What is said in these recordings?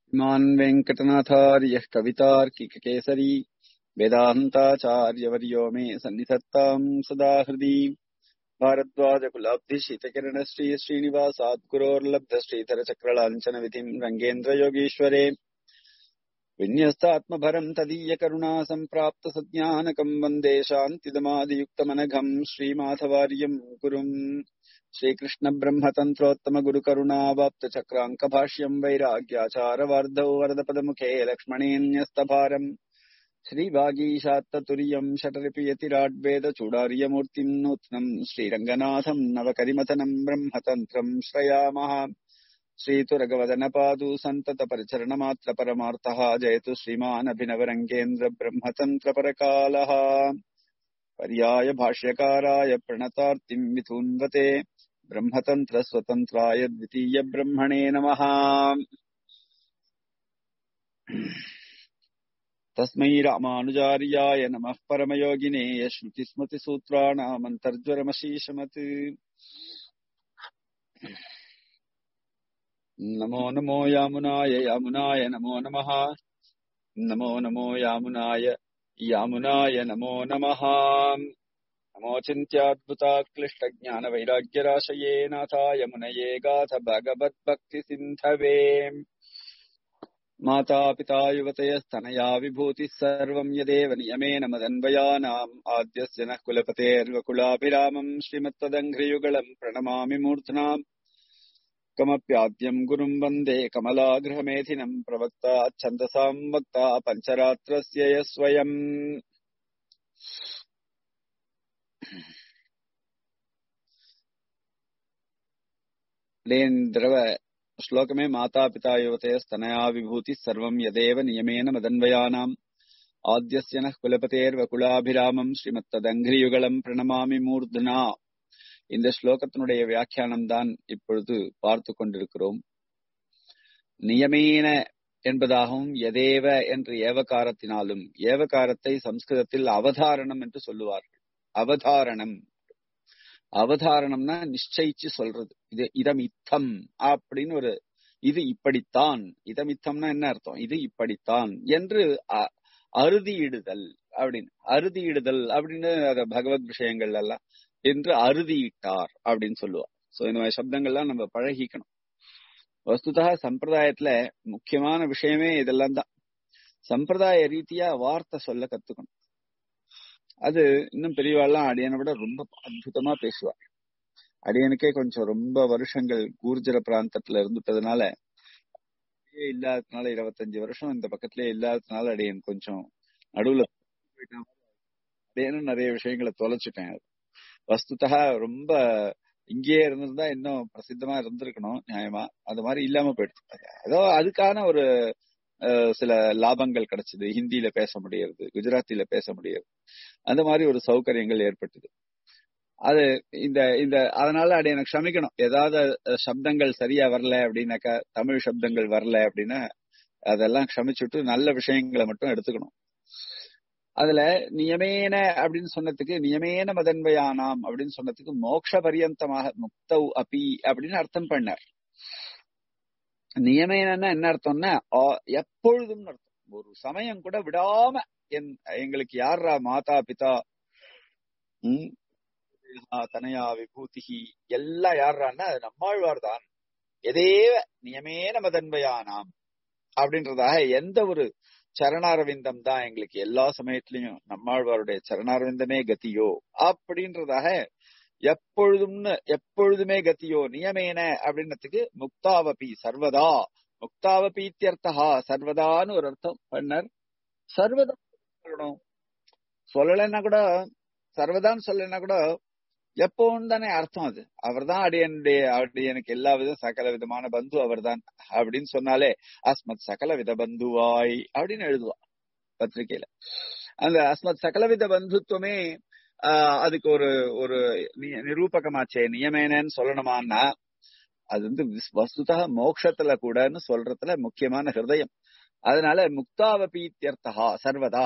इमान् वेङ्कटनाथार्यः कवितार्किककेसरी वेदान्ताचार्यवर्यो मे सन्निधत्ताम् सदा हृदि भारद्वाजकुलाब्धिशितकिरणश्री श्रीनिवासाद्गुरोर्लब्धश्रीधरचक्रलाञ्छनविधिम् रङ्गेन्द्रयोगीश्वरे विन्यस्तात्मभरम् तदीयकरुणा सम्प्राप्तसज्ञानकम् वन्दे शान्तिदमादियुक्तमनघम् श्रीमाधवार्यम् गुरुम् श्रीकृष्णब्रह्मतन्त्रोत्तमगुरुकरुणावाप्तचक्राङ्कभाष्यम् वैराग्याचारवार्धौ वरदपदमुखे लक्ष्मणेऽन्यस्तभारम् श्रीवागीशात्ततुर्यम् षटरिपियतिराड्वेदचूडार्यमूर्तिम् नूत्नम् श्रीरङ्गनाथम् नवकरिमथनम् ब्रह्मतन्त्रम् श्रयामः श्रीतुरगवदनपादु सन्ततपरिचरणमात्रपरमार्थः जयतु श्रीमानभिनवरङ्गेन्द्र ब्रह्मतन्त्रपरकालः पर्याय भाष्यकाराय प्रणतार्तिम् विधून्वते ब्रह्मतन्त्रस्वतन्त्राय द्वितीयब्रह्मणे नमः तस्मै रामानुजार्याय नमः परमयोगिने यश्रुतिस्मृतिसूत्राणामन्तर्ज्वरमशीशमत् नमो नमो यामुनाय यामुनाय नमो नमः नमो नमो यामुनाय यामुनाय नमो नमः नमो चिन्त्याद्भुताक्लिष्टज्ञानवैराग्यराशये नाथाय मुनये गाथ भगवद्भक्तिसिन्धवे मातापिता युवतयस्तनया विभूतिः सर्वम् यदेव नियमेन मदन्वयानाम् आद्यस्य नः कुलपतेर्वकुलाभिरामम् श्रीमत्तदङ्घ्रियुगलम् प्रणमामि मूर्ध्नाम् कमप्याद्यम् गुरुम् वन्दे कमलागृहमेधिनम् प्रवक्ता छन्दसाम् वक्ता पञ्चरात्रस्य यः स्वयम् द्रव श्लोकमे माता पिता युवतयस्तनया विभूतिः सर्वम् यदेव नियमेन मदन्वयानाम् आद्यस्य नः कुलपतेर्वकुलाभिरामम् श्रीमத்ததங்கிரியுகலம் பிரணமாமி மூர்தனா இந்த ஸ்லோகத்தினுடைய வியாக்கியானம் தான் இப்பொழுது பார்த்து கொண்டிருக்கிறோம் நியமேன என்பதாகவும் எதேவ என்று ஏவகாரத்தினாலும் ஏவகாரத்தை சம்ஸ்கிருதத்தில் அவதாரணம் என்று சொல்லுவார்கள் அவதாரணம் அவதாரணம்னா நிச்சயிச்சு சொல்றது இது இதம் இத்தம் அப்படின்னு ஒரு இது இப்படித்தான் இதம் இத்தம்னா என்ன அர்த்தம் இது இப்படித்தான் என்று அறுதியிடுதல் அப்படின்னு அறுதியிடுதல் அப்படின்னு பகவத் விஷயங்கள் எல்லாம் என்று அறுதியிட்டார் அப்படின்னு சொல்லுவார் சோ இந்த மாதிரி சப்தங்கள்லாம் நம்ம பழகிக்கணும் வஸ்துதா சம்பிரதாயத்துல முக்கியமான விஷயமே இதெல்லாம் தான் சம்பிரதாய ரீதியா வார்த்தை சொல்ல கத்துக்கணும் அது இன்னும் பெரியவாள்லாம் அடியனை விட ரொம்ப அற்புதமா பேசுவார் அடியனுக்கே கொஞ்சம் ரொம்ப வருஷங்கள் கூர்ஜர பிராந்தத்துல இருந்துட்டதுனால இல்லாததுனால இருபத்தஞ்சு வருஷம் இந்த பக்கத்திலே இல்லாததுனால அடியன் கொஞ்சம் நடுவுல அடியனும் நிறைய விஷயங்களை தொலைச்சிட்டேன் வஸ்துதா ரொம்ப இங்கேயே இருந்திருந்தா இன்னும் பிரசித்தமா இருந்திருக்கணும் நியாயமா அது மாதிரி இல்லாம போயிடுச்சு ஏதோ அதுக்கான ஒரு சில லாபங்கள் கிடைச்சது ஹிந்தியில பேச முடியறது குஜராத்தில பேச முடியாது அந்த மாதிரி ஒரு சௌகரியங்கள் ஏற்பட்டது அது இந்த இந்த அதனால அப்படி எனக்கு க்ஷமிக்கணும் ஏதாவது சப்தங்கள் சரியா வரல அப்படின்னாக்கா தமிழ் சப்தங்கள் வரல அப்படின்னா அதெல்லாம் க்ஷமிச்சுட்டு நல்ல விஷயங்களை மட்டும் எடுத்துக்கணும் அதுல நியமேன அப்படின்னு சொன்னதுக்கு நியமேன மதன்வயானாம் அப்படின்னு சொன்னதுக்கு மோக்ஷ பரியந்தமாக முக்தௌ அபி அப்படின்னு அர்த்தம் பண்ணார் நியமேனா என்ன அர்த்தம்னா எப்பொழுதும் அர்த்தம் ஒரு சமயம் கூட விடாம என் எங்களுக்கு யாரா மாதா பிதா உம் தனையா விபூதிகி எல்லாம் யாரான்னா அது நம்மாழ்வார் தான் எதேவ நியமேன மதன்வயானாம் அப்படின்றதாக எந்த ஒரு சரணாரவிந்தம் தான் எங்களுக்கு எல்லா சமயத்திலையும் நம்மாழ்வாருடைய சரணாரவிந்தமே கத்தியோ அப்படின்றதாக எப்பொழுதும்னு எப்பொழுதுமே கத்தியோ நியமேன அப்படின்றதுக்கு முக்தாவபி சர்வதா முக்தாவபீத்தியர்த்தா சர்வதான்னு ஒரு அர்த்தம் பண்ணர் சர்வதா சொல்லணும் சொல்லலைன்னா கூட சர்வதான்னு சொல்லலைன்னா கூட எப்பவும் தானே அர்த்தம் அது அவர் தான் அடியனுடைய அடியனுக்கு எல்லா விதம் சகல விதமான பந்து அவர் தான் அப்படின்னு சொன்னாலே அஸ்மத் சகல வித பந்துவாய் அப்படின்னு எழுதுவா பத்திரிகையில அந்த அஸ்மத் சகலவித பந்துத்துவமே ஆஹ் அதுக்கு ஒரு ஒரு நிரூபகமாச்சே நியமேனன்னு சொல்லணுமான்னா அது வந்து வஸ்துதா மோக்ஷத்துல கூடன்னு சொல்றதுல முக்கியமான ஹிருதயம் அதனால முக்தாவபீத்தியர்த்தகா சர்வதா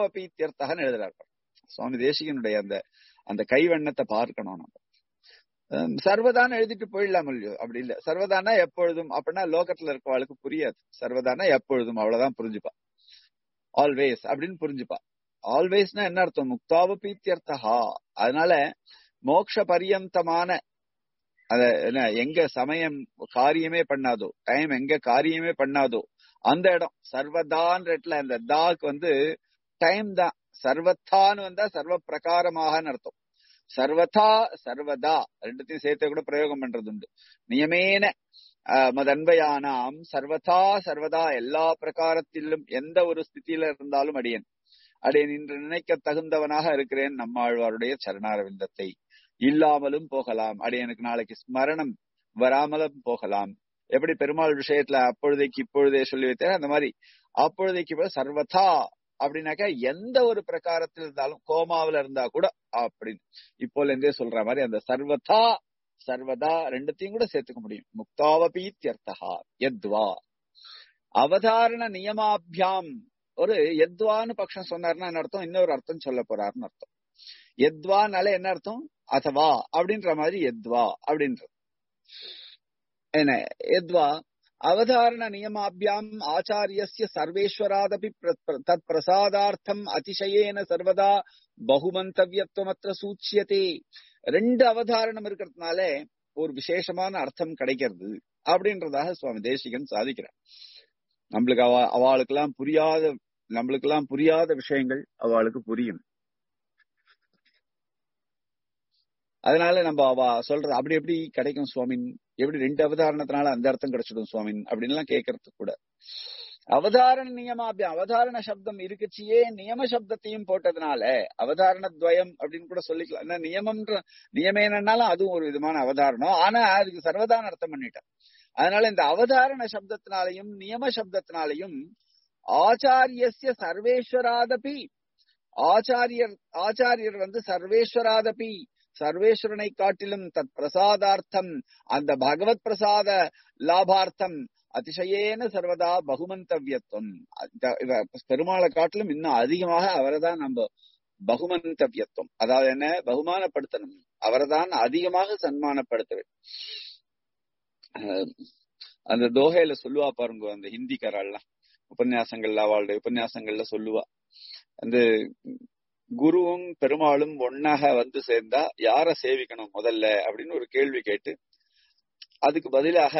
முக்தாவபீத்தியர்த்தகன்னு எழுதுறாரு சுவாமி தேசிகனுடைய அந்த அந்த கைவண்ணத்தை பார்க்கணும் நம்ம ஹம், சர்வதான்னு எழுதிட்டு போயிடலாம் இல்லையோ அப்படி இல்ல சர்வதானா எப்பொழுதும் அப்படின்னா லோகத்துல இருக்கவாளுக்கு புரியாது சர்வதானா எப்பொழுதும் அவ்வளவுதான் புரிஞ்சுப்பா ஆல்வேஸ் அப்படின்னு புரிஞ்சுப்பா ஆல்வேஸ்னா என்ன அர்த்தம் முக்தாவ பீத்தியர்த்தகா அதனால மோக்ஷ பரியந்தமான அத என்ன எங்க சமயம் காரியமே பண்ணாதோ டைம் எங்க காரியமே பண்ணாதோ அந்த இடம் சர்வதான்ற இடத்துல அந்த தாக்கு வந்து டைம் தான் சர்வத்தான்னு வந்தா சர்வ பிரகாரமாக அர்த்தம் சர்வதா சர்வதா ரெண்டுத்தையும் சேர்த்து கூட பிரயோகம் பண்றது உண்டு நியமேன ஆஹ், மதன்வயானாம் சர்வதா சர்வதா எல்லா பிரகாரத்திலும் எந்த ஒரு ஸ்திதியில இருந்தாலும் அடியேன் அடியேன் இன்று நினைக்க தகுந்தவனாக இருக்கிறேன் நம்மாழ்வாருடைய சரணாரவிந்தத்தை இல்லாமலும் போகலாம் அடியனுக்கு நாளைக்கு ஸ்மரணம் வராமலும் போகலாம் எப்படி பெருமாள் விஷயத்துல அப்பொழுதைக்கு இப்பொழுதே சொல்லி வைத்தேன் அந்த மாதிரி அப்பொழுதைக்கு இப்ப சர்வதா அப்படின்னாக்கா எந்த ஒரு பிரகாரத்தில் இருந்தாலும் கோமாவில இருந்தா கூட அப்படின்னு இப்போல இருந்தே சொல்ற மாதிரி அந்த சர்வதா சர்வதா ரெண்டுத்தையும் கூட சேர்த்துக்க முடியும் முக்தாவபீத்தியர்த்தகா எத்வா அவதாரண நியமாபியாம் ஒரு எத்வான்னு பட்சம் சொன்னாருன்னா என்ன அர்த்தம் இன்னொரு அர்த்தம் சொல்ல போறாருன்னு அர்த்தம் எத்வானால என்ன அர்த்தம் அதுவா அப்படின்ற மாதிரி எத்வா அப்படின்றது என்ன எத்வா அவதாரண நியமாபியாம் ஆச்சாரியஸ்ய சர்வேஸ்வராதபி பிர- பிர- தத் பிரசாதார்த்தம் அதிசயேன சர்வதா பகுமந்தவியத்துவமற்ற சூச்சியதே ரெண்டு அவதாரணம் இருக்கிறதுனால ஒரு விசேஷமான அர்த்தம் கிடைக்கிறது அப்படின்றதாக சுவாமி தேசிகன் சாதிக்கிறார் நம்மளுக்கு அவ அவளுக்கெல்லாம் புரியாத நம்மளுக்கெல்லாம் புரியாத விஷயங்கள் அவளுக்கு புரியும் அதனால நம்ம அவ சொல்றது அப்படி எப்படி கிடைக்கும் சுவாமின் எப்படி ரெண்டு அவதாரணத்தினால அந்த அர்த்தம் கிடைச்சிடும் சுவாமின் அப்படின்னு எல்லாம் கேட்கறது கூட அவதாரண நியமாபிய அவதாரண சப்தம் இருக்குச்சியே நியம சப்தத்தையும் போட்டதுனால அவதாரண துவயம் அப்படின்னு கூட சொல்லிக்கலாம் ஏன்னா நியமம்ன்ற நியமேனாலும் அதுவும் ஒரு விதமான அவதாரணம் ஆனா அதுக்கு சர்வதான அர்த்தம் பண்ணிட்டேன் அதனால இந்த அவதாரண சப்தத்தினாலையும் நியம சப்தத்தினாலையும் ஆச்சாரியஸ்ய சர்வேஸ்வராதபி ஆச்சாரியர் ஆச்சாரியர் வந்து சர்வேஸ்வராதபி சர்வேஸ்வரனை காட்டிலும் தத் பிரசாதார்த்தம் அந்த பகவத் பிரசாத லாபார்த்தம் அதிசயேன சர்வதா பகுமந்தவியத்துவம் அந்த- இவ பெருமாளை காட்டிலும் இன்னும் அதிகமாக அவரைதான் நம்ம பகுமந்தவியத்துவம் அதாவது என்ன பகுமானப்படுத்தணும் அவரைதான் அதிகமாக சன்மானப்படுத்த வேண்டும் அஹ் அந்த தோகையில சொல்லுவா பாருங்க அந்த ஹிந்திக்காரெல்லாம் உபன்யாசங்கள்ல அவளுடைய உபன்யாசங்கள்ல சொல்லுவா அந்த குருவும் பெருமாளும் ஒன்னாக வந்து சேர்ந்தா யார சேவிக்கணும் முதல்ல அப்படின்னு ஒரு கேள்வி கேட்டு அதுக்கு பதிலாக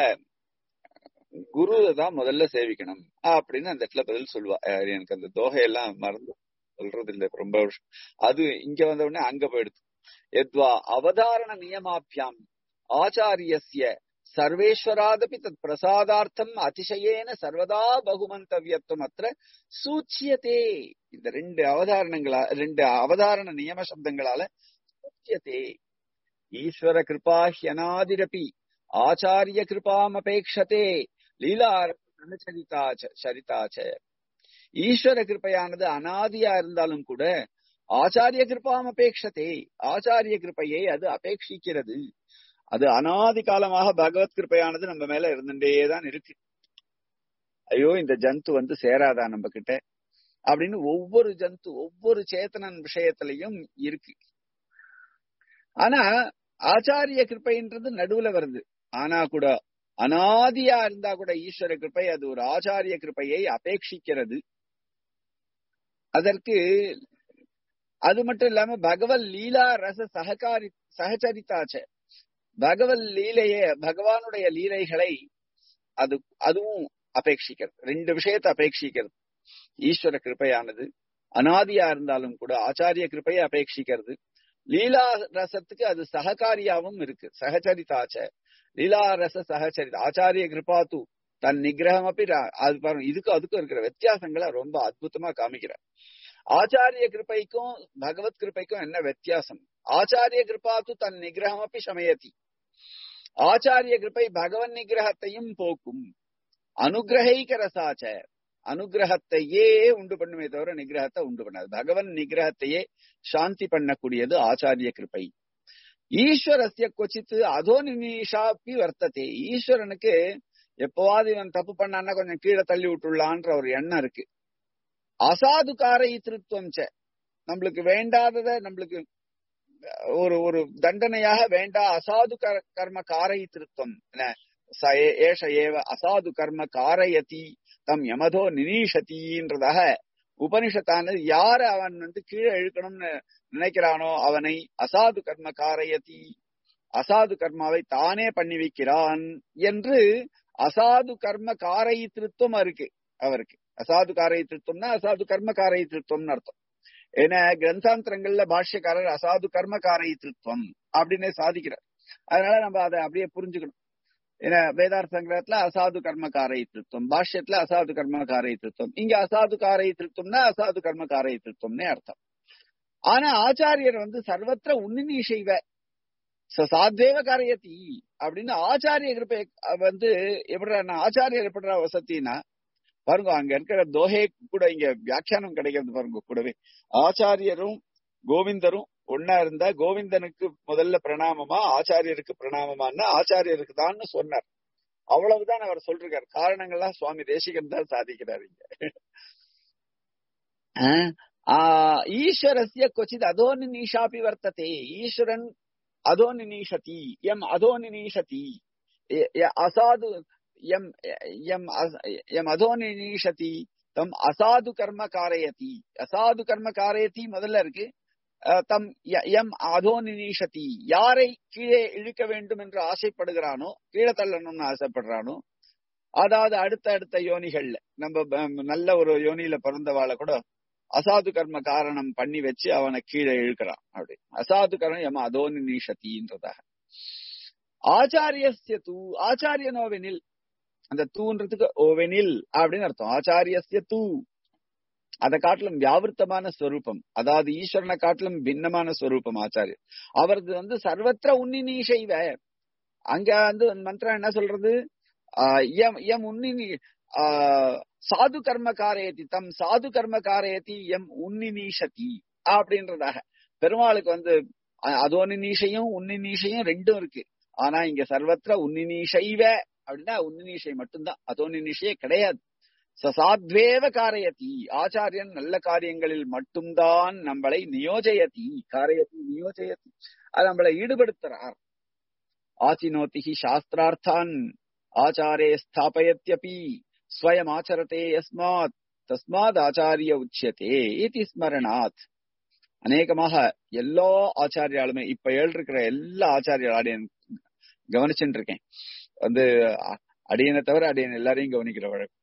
குரு தான் முதல்ல சேவிக்கணும் அப்படின்னு அந்த இடத்துல பதில் சொல்லுவா அஹ் எனக்கு அந்த தோகையெல்லாம் மறந்து சொல்றது இல்ல ரொம்ப வருஷம் அது இங்க வந்த உடனே அங்க போயிடுது எத்வா அவதாரண நியமாபியாம் ஆச்சாரியஸ்ய சர்வேஸ்வராதபி தத் பிரசாதார்த்தம் அதிசயேன சர்வதா பகுமந்தவியத்துவம் அത്ര சூச்சியதே இந்த ரெண்டு அவதாரணங்களா ரெண்டு அவதாரண நியம சப்தங்களால சூச்சியதே ஈஸ்வர கிருபா ஹியனாதிரபி ஆச்சாரிய கிருபாம் அபேக்ஷதே லீலா சரிதாச்ச சரிதாச்ச ஈஸ்வர கிருப்பையானது அனாதியா இருந்தாலும் கூட ஆச்சாரிய கிருபாம் அபேக்ஷதே ஆச்சாரிய கிருப்பையை அது அபேட்சிக்கிறது அது அனாதி காலமாக பகவத் கிருப்பையானது நம்ம மேல இருந்துட்டேதான் இருக்கு ஐயோ இந்த ஜந்து வந்து சேராதா நம்ம கிட்ட அப்படின்னு ஒவ்வொரு ஜந்து ஒவ்வொரு சேத்தனன் விஷயத்திலையும் இருக்கு ஆனா ஆச்சாரிய கிருப்பைன்றது நடுவுல வருது ஆனா கூட அனாதியா இருந்தா கூட ஈஸ்வர கிருப்பை அது ஒரு ஆச்சாரிய கிருப்பையை அபேட்சிக்கிறது அதற்கு அது மட்டும் இல்லாம பகவத் லீலா ரச சககாரி சகச்சரித்தாச்ச பகவத் லீலைய பகவானுடைய லீலைகளை அது அதுவும் அபேட்சிக்கிறது ரெண்டு விஷயத்தை அபேட்சிக்கிறது ஈஸ்வர கிருப்பையானது அனாதியா இருந்தாலும் கூட ஆச்சாரிய கிருப்பையை அபேட்சிக்கிறது லீலா ரசத்துக்கு அது சககாரியாவும் இருக்கு சகச்சரிதாச்ச லீலா ரச சகச்சரித ஆச்சாரிய கிருபாத்து தன் நிகிரகம் அப்படி அது பாருங்க இதுக்கும் அதுக்கும் இருக்கிற வித்தியாசங்களை ரொம்ப அற்புதமா காமிக்கிறார் ஆச்சாரிய கிருப்பைக்கும் பகவத் கிருப்பைக்கும் என்ன வித்தியாசம் ஆச்சாரிய கிருபாத்து தன் நிகிரகம் அப்படி சமயத்தி ஆச்சாரிய கிருப்பை பகவன் நிகிரகத்தையும் போக்கும் அனுகிரகிக்க ரசாச்ச அனுகிரகத்தையே உண்டு பண்ணுமே தவிர நிகிரகத்தை உண்டு பண்ணாது பகவன் நிகிரகத்தையே சாந்தி பண்ணக்கூடியது ஆச்சாரிய கிருப்பை ஈஸ்வரஸ்ய கொச்சித்து அதோ நிமிஷாப்பி வர்த்ததே ஈஸ்வரனுக்கு எப்பவாவது இவன் தப்பு பண்ணான்னா கொஞ்சம் கீழே தள்ளி விட்டுள்ளான்ற ஒரு எண்ணம் இருக்கு அசாது காரை திருத்துவம் ச நம்மளுக்கு வேண்டாதத நம்மளுக்கு ஒரு ஒரு தண்டனையாக வேண்டா அசாது கர்- கர்ம காரை திருத்தம் என்ன ச ஏ- ஏஷ ஏவ அசாது கர்ம காரயதி தம் யமதோ நினீஷதின்றதாக உபனிஷத்தானது யார அவன் வந்து கீழே இழுக்கணும்னு நினைக்கிறானோ அவனை அசாது கர்ம காரயதி அசாது கர்மாவை தானே பண்ணி வைக்கிறான் என்று அசாது கர்ம காரை திருத்தம் இருக்கு அவருக்கு அசாது காரை திருத்தம்னா அசாது கர்ம காரை திருத்தம்னு அர்த்தம் ஏன்னா கிரந்தாந்திரங்கள்ல பாஷ்யக்காரர் அசாது கர்ம காரை திருத்தம் அப்படின்னு சாதிக்கிறார் அதனால நம்ம அதை அப்படியே புரிஞ்சுக்கணும் ஏன்னா வேதார்த்த சங்கரத்துல அசாது கர்ம காரை திருத்தம் பாஷ்யத்துல அசாது கர்ம காரை திருத்தம் இங்க அசாது காரை திருத்தம்னா அசாது கர்ம காரை திருத்தம்னே அர்த்தம் ஆனா ஆச்சாரியர் வந்து சர்வத்திர உன்னினி செய்வ ச- சாத்வேவ காரியத்தி அப்படின்னு ஆச்சாரிய கிருப்பை வந்து எப்படிடா ஆச்சாரியர் எப்படிடா வசத்தின்னா பாருங்க அங்க இருக்கிற தோஹே கூட இங்க வியாக்கியானம் கிடைக்கிறது பாருங்க கூடவே ஆச்சாரியரும் கோவிந்தரும் ஒன்னா இருந்தா கோவிந்தனுக்கு முதல்ல பிரணாமமா ஆச்சாரியருக்கு பிரணாமமான்னா ஆச்சாரியருக்கு தான் சொன்னார் அவ்வளவுதான் அவர் சொல்றார் காரணங்கள்லாம் சுவாமி தேசிகன் தான் சாதிக்கிறார் இங்க ஆஹ் ஆஹ் ஈஸ்வரஸ்ய கொச்சித் அதோனிஷாபி வர்த்ததே ஈஸ்வரன் அதோனிஷதி எம் அதோனிஷதி அசாது எம் எம் அஸ்- எம் அதோனிஷதி தம் அசாது கர்ம காரயதி அசாது கர்ம காரயதி முதல்ல இருக்கு அஹ் தம் ய- எம் அதோனிஷதி யாரை கீழே இழுக்க வேண்டும் என்று ஆசைப்படுகிறானோ கீழே தள்ளணும்னு ஆசைப்படுறானோ அதாவது அடுத்த அடுத்த யோனிகள்ல நம்ம ப- நல்ல ஒரு யோனியில பிறந்தவாளை கூட அசாது கர்ம காரணம் பண்ணி வச்சு அவனை கீழே இழுக்கிறான் அப்படி அசாது கர்மம் எம அதோனி நீஷத்தின்றதாக ஆச்சாரியஸ்ய தூ ஆச்சாரியனோவெனில் அந்த தூன்றதுக்கு ஓவெனில் அப்படின்னு அர்த்தம் ஆச்சாரியஸ்ய தூ அதை காட்டிலும் வியாவிருத்தமான ஸ்வரூபம் அதாவது ஈஸ்வரனை காட்டிலும் பின்னமான ஸ்வரூபம் ஆச்சாரியர் அவரது வந்து சர்வத்திர உன்னினி செய்வ அங்க வந்து மந்திரம் என்ன சொல்றது ஆஹ் எம் எம் உன்னினி ஆஹ் சாது கர்ம காரயத்தி தம் சாது கர்ம காரயத்தி எம் உன்னினீஷதி அப்படின்றதாக பெருமாளுக்கு வந்து அ- அதோனினீஷையும் உன்னினீஷையும் ரெண்டும் இருக்கு ஆனா இங்க சர்வத்திர உன்னினீஷைவ அப்படின்னா உன்னினீஷை மட்டும்தான் அதோனினீஷையே கிடையாது சசாத்வேவ காரயதி ஆச்சாரியன் நல்ல காரியங்களில் மட்டும்தான் நம்மளை நியோஜயதி காரயதி நியோஜயதி அது நம்மளை ஈடுபடுத்துறார் ஆச்சினோதிஹி சாஸ்திரார்த்தான் ஆச்சாரே ஸ்தாபயத்யபி ஸ்வயம் ஆச்சரதே யஸ்மாத் தஸ்மாத் ஆச்சாரிய உச்சியதே இது ஸ்மரணாத் அநேகமாக எல்லா ஆச்சாரியாலுமே இப்ப இருக்கிற எல்லா ஆச்சாரியால் அடியன் கவனிச்சுட்டு இருக்கேன் வந்து அ- அடியனை தவிர அடியன் எல்லாரையும் கவனிக்கிற வழக்கம்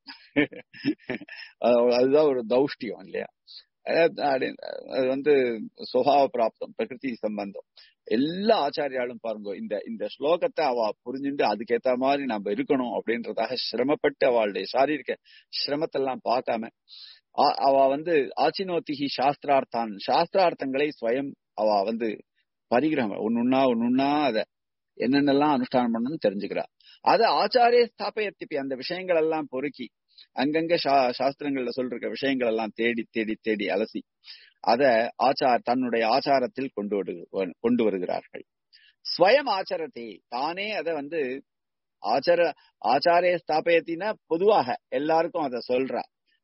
அது- அதுதான் ஒரு தௌஷ்டியம் இல்லையா அதாவது அடியன் அது வந்து சுபாவ பிராப்தம் பிரகிருதி சம்பந்தம் எல்லா ஆச்சாரியாலும் பாருங்க இந்த இந்த ஸ்லோகத்தை அவ புரிஞ்சுட்டு அதுக்கேத்த மாதிரி நம்ம இருக்கணும் அப்படின்றதாக சிரமப்பட்டு அவளுடைய சாரீரிக சிரமத்தெல்லாம் பார்க்காம ஆ- அவ வந்து ஆச்சினோத்திகி சாஸ்திரார்த்தான் சாஸ்திரார்த்தங்களை ஸ்வயம் அவ வந்து பரிகிரகம் ஒன்னுன்னா ஒன்னுன்னா அத என்னென்னலாம் அனுஷ்டானம் பண்ணணும்னு தெரிஞ்சுக்கிறா அது ஆச்சாரிய ஸ்தாபயத்திப்பி அந்த விஷயங்கள் எல்லாம் பொறுக்கி அங்கங்க சா- சாஸ்திரங்கள்ல சொல்ற விஷயங்கள் எல்லாம் தேடி தேடி தேடி அலசி அத ஆச்சார் தன்னுடைய ஆச்சாரத்தில் கொண்டு வரு- கொண்டு வருகிறார்கள் ஸ்வயம் ஆச்சரத்தை தானே அத வந்து ஆச்சார ஆச்சாரிய ஸ்தாபயத்தினா பொதுவாக எல்லாருக்கும் அத சொல்றா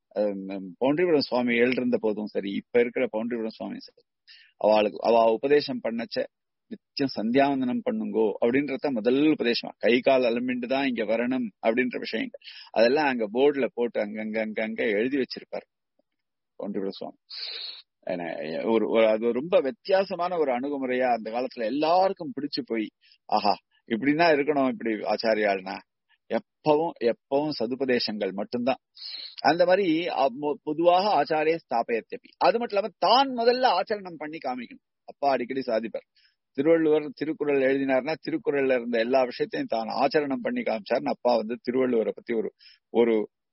அஹ் பவுண்டரிபுரம் சுவாமி எழுந்திருந்த போதும் சரி இப்ப இருக்கிற பவுண்டரிபுரம் சுவாமி சரி அவளுக்கு அவ உபதேசம் பண்ணச்ச நித்தியம் சந்தியாவந்தனம் பண்ணுங்கோ அப்படின்றத முதல் உபதேசம் கை கால் அலம்பிண்டு தான் இங்க வரணும் அப்படின்ற விஷயங்கள் அதெல்லாம் அங்க போர்டுல போட்டு அங்கங்க அங்க அங்க எழுதி வச்சிருப்பாரு பவுண்டரிபுரம் சுவாமி ஏன்னா, ஒரு ஒரு- அது ரொம்ப வித்தியாசமான ஒரு அணுகுமுறையா அந்த காலத்துல எல்லாருக்கும் பிடிச்சு போய் ஆஹா இப்படின்னா இருக்கணும் இப்படி ஆச்சாரியாள்னா எப்பவும் எப்பவும் சதுபதேசங்கள் மட்டும்தான் அந்த மாதிரி அ- மொ- பொதுவாக ஆச்சாரிய ஸ்தாபயத்தபி அது மட்டும் இல்லாம தான் முதல்ல ஆச்சரணம் பண்ணி காமிக்கணும் அப்பா அடிக்கடி சாதிப்பார் திருவள்ளுவர் திருக்குறள் எழுதினார்னா திருக்குறள்ல இருந்த எல்லா விஷயத்தையும் தான் ஆச்சரணம் பண்ணி காமிச்சார்னு அப்பா வந்து திருவள்ளுவரை பத்தி ஒரு ஒரு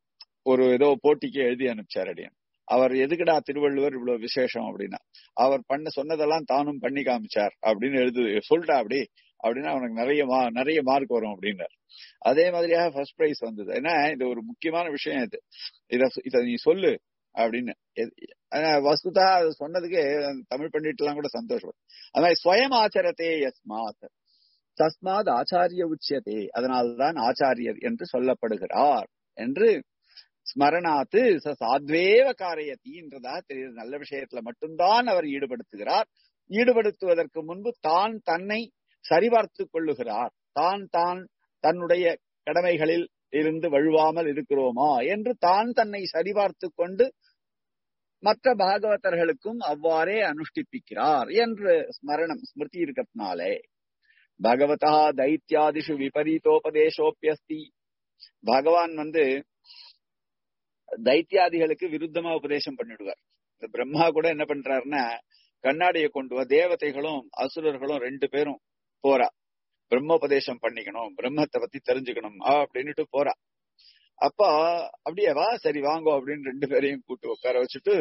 ஒரு ஏதோ போட்டிக்கு எழுதி அனுப்பிச்சார் அடியன் அவர் எதுக்குடா திருவள்ளுவர் இவ்வளவு விசேஷம் அப்படின்னா அவர் பண்ண சொன்னதெல்லாம் தானும் பண்ணி காமிச்சார் அப்படின்னு எழுது சொல்லிட்டா அப்படி அப்படின்னா அவனுக்கு நிறைய மா நிறைய மார்க் வரும் அப்படின்னார் அதே மாதிரியாக ஃபர்ஸ்ட் பிரைஸ் வந்தது ஏன்னா இது ஒரு முக்கியமான விஷயம் இது இத இத நீ சொல்லு அப்படின்னு எது- ஆனா, வஸ்துதா அது சொன்னதுக்கு தமிழ் பண்டிட் எல்லாம் கூட சந்தோஷம் அது மாதிரி ஸ்வயம் ஆச்சரத்தே யஸ்மாத் தஸ்மாத் ஆச்சாரிய உச்சியதே அதனால்தான் ஆச்சாரியர் என்று சொல்லப்படுகிறார் என்று ஸ்மரணாத்து ச சாத்வேவ காரயதி என்றதா தெரியுது நல்ல விஷயத்துல மட்டும்தான் அவர் ஈடுபடுத்துகிறார் ஈடுபடுத்துவதற்கு முன்பு தான் தன்னை சரிபார்த்துக் கொள்ளுகிறார் தான் தான் தன்னுடைய கடமைகளில் இருந்து வழுவாமல் இருக்கிறோமா என்று தான் தன்னை சரிபார்த்து கொண்டு மற்ற பாகவதர்களுக்கும் அவ்வாறே அனுஷ்டிப்பிக்கிறார் என்று ஸ்மரணம் ஸ்மிருதி இருக்கிறதுனாலே பகவதா தைத்தியாதிஷு விபரீதோபதேசோப்பியஸ்தி பகவான் வந்து தைத்தியாதிகளுக்கு விருத்தமா உபதேசம் பண்ணிடுவார் இந்த பிரம்மா கூட என்ன பண்றாருன்னா கண்ணாடியை கொண்டு வா தேவதைகளும் அசுரர்களும் ரெண்டு பேரும் போறா பிரம்மோபதேசம் பண்ணிக்கணும் பிரம்மத்தை பத்தி தெரிஞ்சுக்கணும் அப்படின்னுட்டு போறா அப்பா அப்படியே வா சரி வாங்கோ அப்படின்னு ரெண்டு பேரையும் கூட்டு உட்கார வச்சுட்டு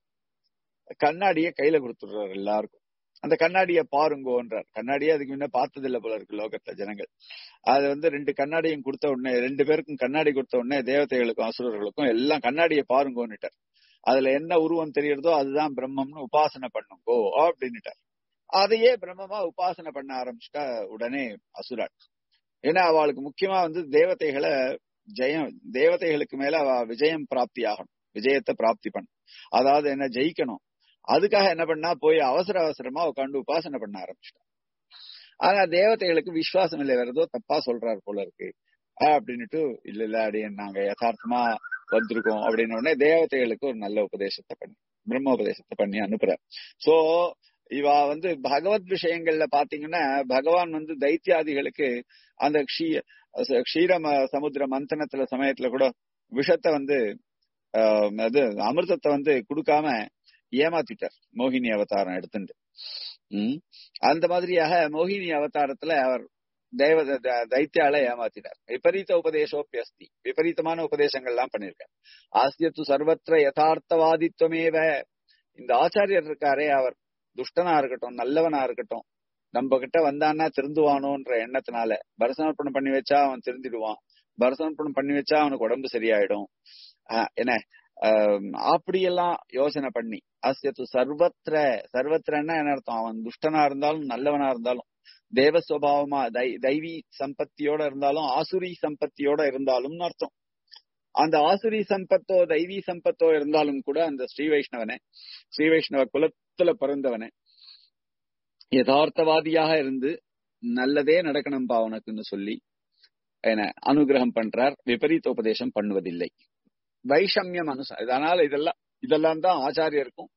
கண்ணாடிய கையில கொடுத்துடுறாரு எல்லாருக்கும் அந்த கண்ணாடிய பாருங்கோன்றார் கண்ணாடியே அதுக்கு முன்ன பார்த்தது இல்ல போல இருக்கு லோகத்துல ஜனங்கள் அது வந்து ரெண்டு கண்ணாடியும் கொடுத்த உடனே ரெண்டு பேருக்கும் கண்ணாடி கொடுத்த உடனே தேவதைகளுக்கும் அசுரர்களுக்கும் எல்லாம் கண்ணாடியை பாருங்கோன்னுட்டார் அதுல என்ன உருவம் தெரியறதோ அதுதான் பிரம்மம்னு உபாசனை பண்ணுங்கோ அப்படின்னுட்டார் அதையே பிரம்மமா உபாசனை பண்ண ஆரம்பிச்சுட்டா உடனே அசுராள் ஏன்னா அவளுக்கு முக்கியமா வந்து தேவதைகளை ஜெயம் தேவதைகளுக்கு மேல அவ விஜயம் பிராப்தி ஆகணும் விஜயத்தை பிராப்தி பண்ணும் அதாவது என்ன ஜெயிக்கணும் அதுக்காக என்ன பண்ணா போய் அவசர அவசரமா உட்காந்து உபாசனை பண்ண ஆரம்பிச்சிட்டான் ஆனா தேவதைகளுக்கு விசுவாசம் இல்லை வேற ஏதோ தப்பா சொல்றாரு போல இருக்கு அப்படின்னுட்டு இல்ல இல்ல அப்படி நாங்க யதார்த்தமா வந்திருக்கோம் அப்படின்னு உடனே தேவதைகளுக்கு ஒரு நல்ல உபதேசத்தை பண்ணி பிரம்ம உபதேசத்தை பண்ணி அனுப்புற சோ இவா வந்து பகவத் விஷயங்கள்ல பாத்தீங்கன்னா பகவான் வந்து தைத்தியாதிகளுக்கு அந்த க்ஷீ க்ஷீர சமுத்திர மந்தனத்துல சமயத்துல கூட விஷத்தை வந்து அது அமிர்தத்தை வந்து கொடுக்காம ஏமாத்திட்டார் மோகினி அவதாரம் எடுத்துட்டு உம் அந்த மாதிரியாக மோகினி அவதாரத்துல அவர் தேவ தைத்தியால ஏமாத்தினார் விபரீத உபதேசோப்பி அஸ்தி விபரீதமான உபதேசங்கள் எல்லாம் பண்ணிருக்கார் ஆசியத்து சர்வத்திர யதார்த்தவாதித்வமேவ இந்த ஆச்சாரியர் இருக்காரே அவர் துஷ்டனா இருக்கட்டும் நல்லவனா இருக்கட்டும் நம்ம கிட்ட வந்தான்னா திருந்துவானோன்ற எண்ணத்தினால பரசமர்ப்பணம் பண்ணி வச்சா அவன் திருந்திடுவான் பரசமர்ப்பணம் பண்ணி வச்சா அவனுக்கு உடம்பு சரியாயிடும் என்ன அப்படியெல்லாம் யோசனை பண்ணி அசியத்து சர்வத்திர சர்வத்திரன்னா என்ன அர்த்தம் அவன் துஷ்டனா இருந்தாலும் நல்லவனா இருந்தாலும் தேவ சுவாவமா தை தைவி சம்பத்தியோட இருந்தாலும் ஆசுரி சம்பத்தியோட இருந்தாலும் அர்த்தம் அந்த ஆசுரி சம்பத்தோ தெய்வீ சம்பத்தோ இருந்தாலும் கூட அந்த ஸ்ரீ வைஷ்ணவனே ஸ்ரீ வைஷ்ணவ குலத்துல பிறந்தவனே யதார்த்தவாதியாக இருந்து நல்லதே நடக்கணும்பா உனக்குன்னு சொல்லி என்ன அனுகிரகம் பண்றார் விபரீத உபதேசம் பண்ணுவதில்லை வைஷமியம் அனுச அதனால இதெல்லாம் இதெல்லாம் தான் ஆச்சாரியருக்கும்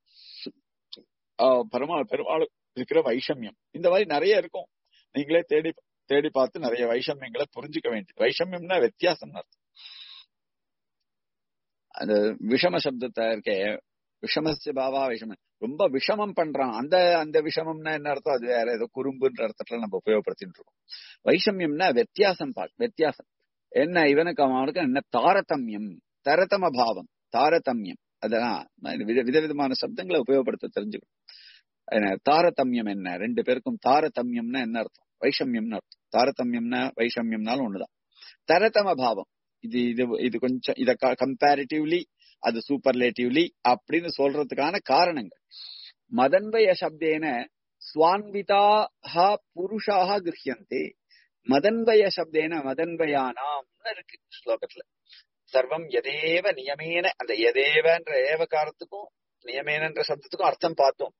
பெருமாள் பெருமாள் இருக்கிற வைஷமியம் இந்த மாதிரி நிறைய இருக்கும் நீங்களே தேடி தேடி பார்த்து நிறைய வைஷமியங்களை புரிஞ்சுக்க வேண்டியது வைஷமியம்னா வித்தியாசம் அர்த்தம் அந்த விஷம சப்தத்தை இருக்கே விஷமஸ்ய பாவா விஷமம் ரொம்ப விஷமம் பண்றான் அந்த அந்த விஷமம்னா என்ன அர்த்தம் அது வேற ஏதோ குறும்புன்ற அர்த்தத்துல நம்ம உபயோகப்படுத்திட்டு இருக்கோம் வைஷமியம்னா வித்தியாசம் பாக் வித்தியாசம் என்ன இவனுக்கு அவனுக்கு என்ன தாரதமியம் தரதம பாவம் தாரதமியம் அதெல்லாம் வித விதவிதமான சப்தங்களை உபயோகப்படுத்த தெரிஞ்சுக்கணும் என்ன தாரதமியம் என்ன ரெண்டு பேருக்கும் தாரதமியம்னா என்ன அர்த்தம் வைஷமியம்னு அர்த்தம் தாரதமியம்னா வைஷமியம்னாலும் ஒண்ணுதான் தரதம பாவம் இது இது இது கொஞ்சம் இத கம்பேரிட்டிவ்லி அது சூப்பர்லேட்டிவ்லி அப்படின்னு சொல்றதுக்கான காரணங்கள் மதன்வய சப்தேன ஸ்வான்விதாக புருஷாக கிரகியந்தே மதன்வய சப்தேன மதன்வயானாம் இருக்கு ஸ்லோகத்துல சர்வம் எதேவ நியமேன அந்த எதேவன்ற ஏவகாரத்துக்கும் நியமேனன்ற சப்தத்துக்கும் அர்த்தம் பார்த்தோம்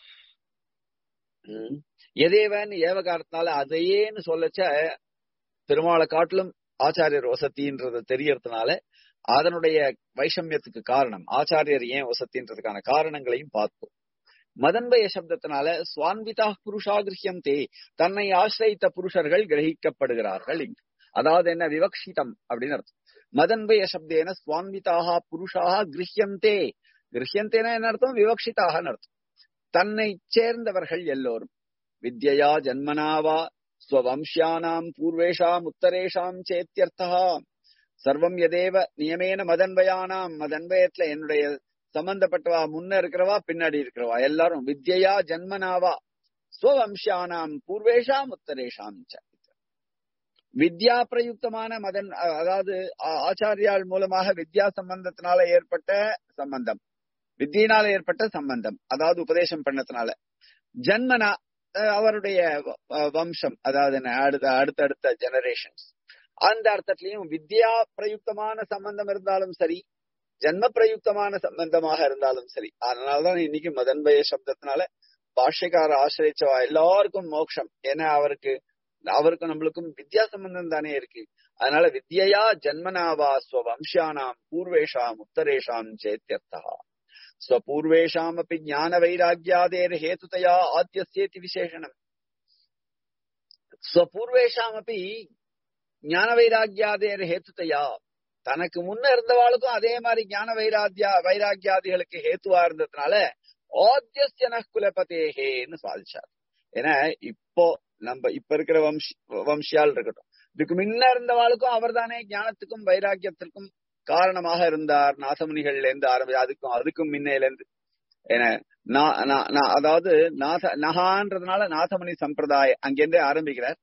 எதேவன் ஏவகாரத்தினால அதையேன்னு சொல்லச்ச பெருமாளை காட்டிலும் ஆச்சாரியர் வசத்தின்றது தெரியறதுனால அதனுடைய வைஷமியத்துக்கு காரணம் ஆச்சாரியர் ஏன் வசத்தின்றதுக்கான காரணங்களையும் பார்த்தோம் மதன்பய சப்தத்தினால சுவான்விதா புருஷா கிரகியம் தே தன்னை ஆசிரித்த புருஷர்கள் கிரகிக்கப்படுகிறார்கள் அதாவது என்ன விவக்ஷிதம் அப்படின்னு அர்த்தம் மதன்பய சப்தேன சுவான்விதாக புருஷாக கிரகியந்தே கிரகியந்தேனா என்ன அர்த்தம் விவக்ஷிதாக அர்த்தம் தன்னை சேர்ந்தவர்கள் எல்லோரும் வித்யா ஜன்மனாவா ஸ்வவம்சியானாம் பூர்வேஷாம் உத்தரேஷாம் சேத்தியர்த்தா சர்வம் எதேவ நியமேன மதன்வயானாம் மதன்வயத்துல என்னுடைய சம்பந்தப்பட்டவா முன்ன இருக்கிறவா பின்னாடி இருக்கிறவா எல்லாரும் வித்யா ஜன்மனாவா ஸ்வவம்சியானாம் பூர்வேஷாம் உத்தரேஷாம் வித்யா பிரயுக்தமான மதன் அதாவது ஆச்சாரியால் மூலமாக வித்யா சம்பந்தத்தினால ஏற்பட்ட சம்பந்தம் வித்தியினால ஏற்பட்ட சம்பந்தம் அதாவது உபதேசம் பண்ணதுனால ஜன்மனா அவருடைய வம்சம் அதாவது அடுத்த அடுத்தடுத்த ஜெனரேஷன்ஸ் அந்த அர்த்தத்திலையும் வித்யா பிரயுக்தமான சம்பந்தம் இருந்தாலும் சரி ஜன்ம பிரயுக்தமான சம்பந்தமாக இருந்தாலும் சரி அதனாலதான் இன்னைக்கு மதன்பய சப்தத்தினால பாஷ்யக்கார ஆசிரியச்சவா எல்லாருக்கும் மோட்சம் ஏன்னா அவருக்கு அவருக்கும் நம்மளுக்கும் வித்யா சம்பந்தம் தானே இருக்கு அதனால வித்யா ஜன்மனாவா ஸ்வவம்சானாம் பூர்வேஷாம் உத்தரேஷாம் சேத்தியர்த்தா ஸ்வபூர்வேஷாம் அப்படி ஞான வைராக்கியாதேர் ஹேதுதயா ஆத்தியசேதி விசேஷனம் ஸ்வபூர்வேஷாம் அப்படி ஞான வைராக்கியாதேர் ஹேத்துதையா தனக்கு முன்ன இருந்தவாளுக்கும் அதே மாதிரி ஞான வைராக்கியா வைராக்கியாதிகளுக்கு ஹேத்துவா இருந்ததுனால ஆத்தியஸ்யன குலபதேகேன்னு சாதிச்சார் ஏன்னா இப்போ நம்ம இப்ப இருக்கிற வம்ஷ வம்சியால் இருக்கட்டும் இதுக்கு முன்ன இருந்தவாளுக்கும் அவர் தானே ஞானத்துக்கும் வைராக்கியத்திற்கும் காரணமாக இருந்தார் நாசமுனிகள்ல இருந்து ஆரம்பி அதுக்கும் அதுக்கும் முன்னையில இருந்து ஏன்னா அதாவது நாத நகான்றதுனால நாதமுனி சம்பிரதாயம் அங்கிருந்தே ஆரம்பிக்கிறார்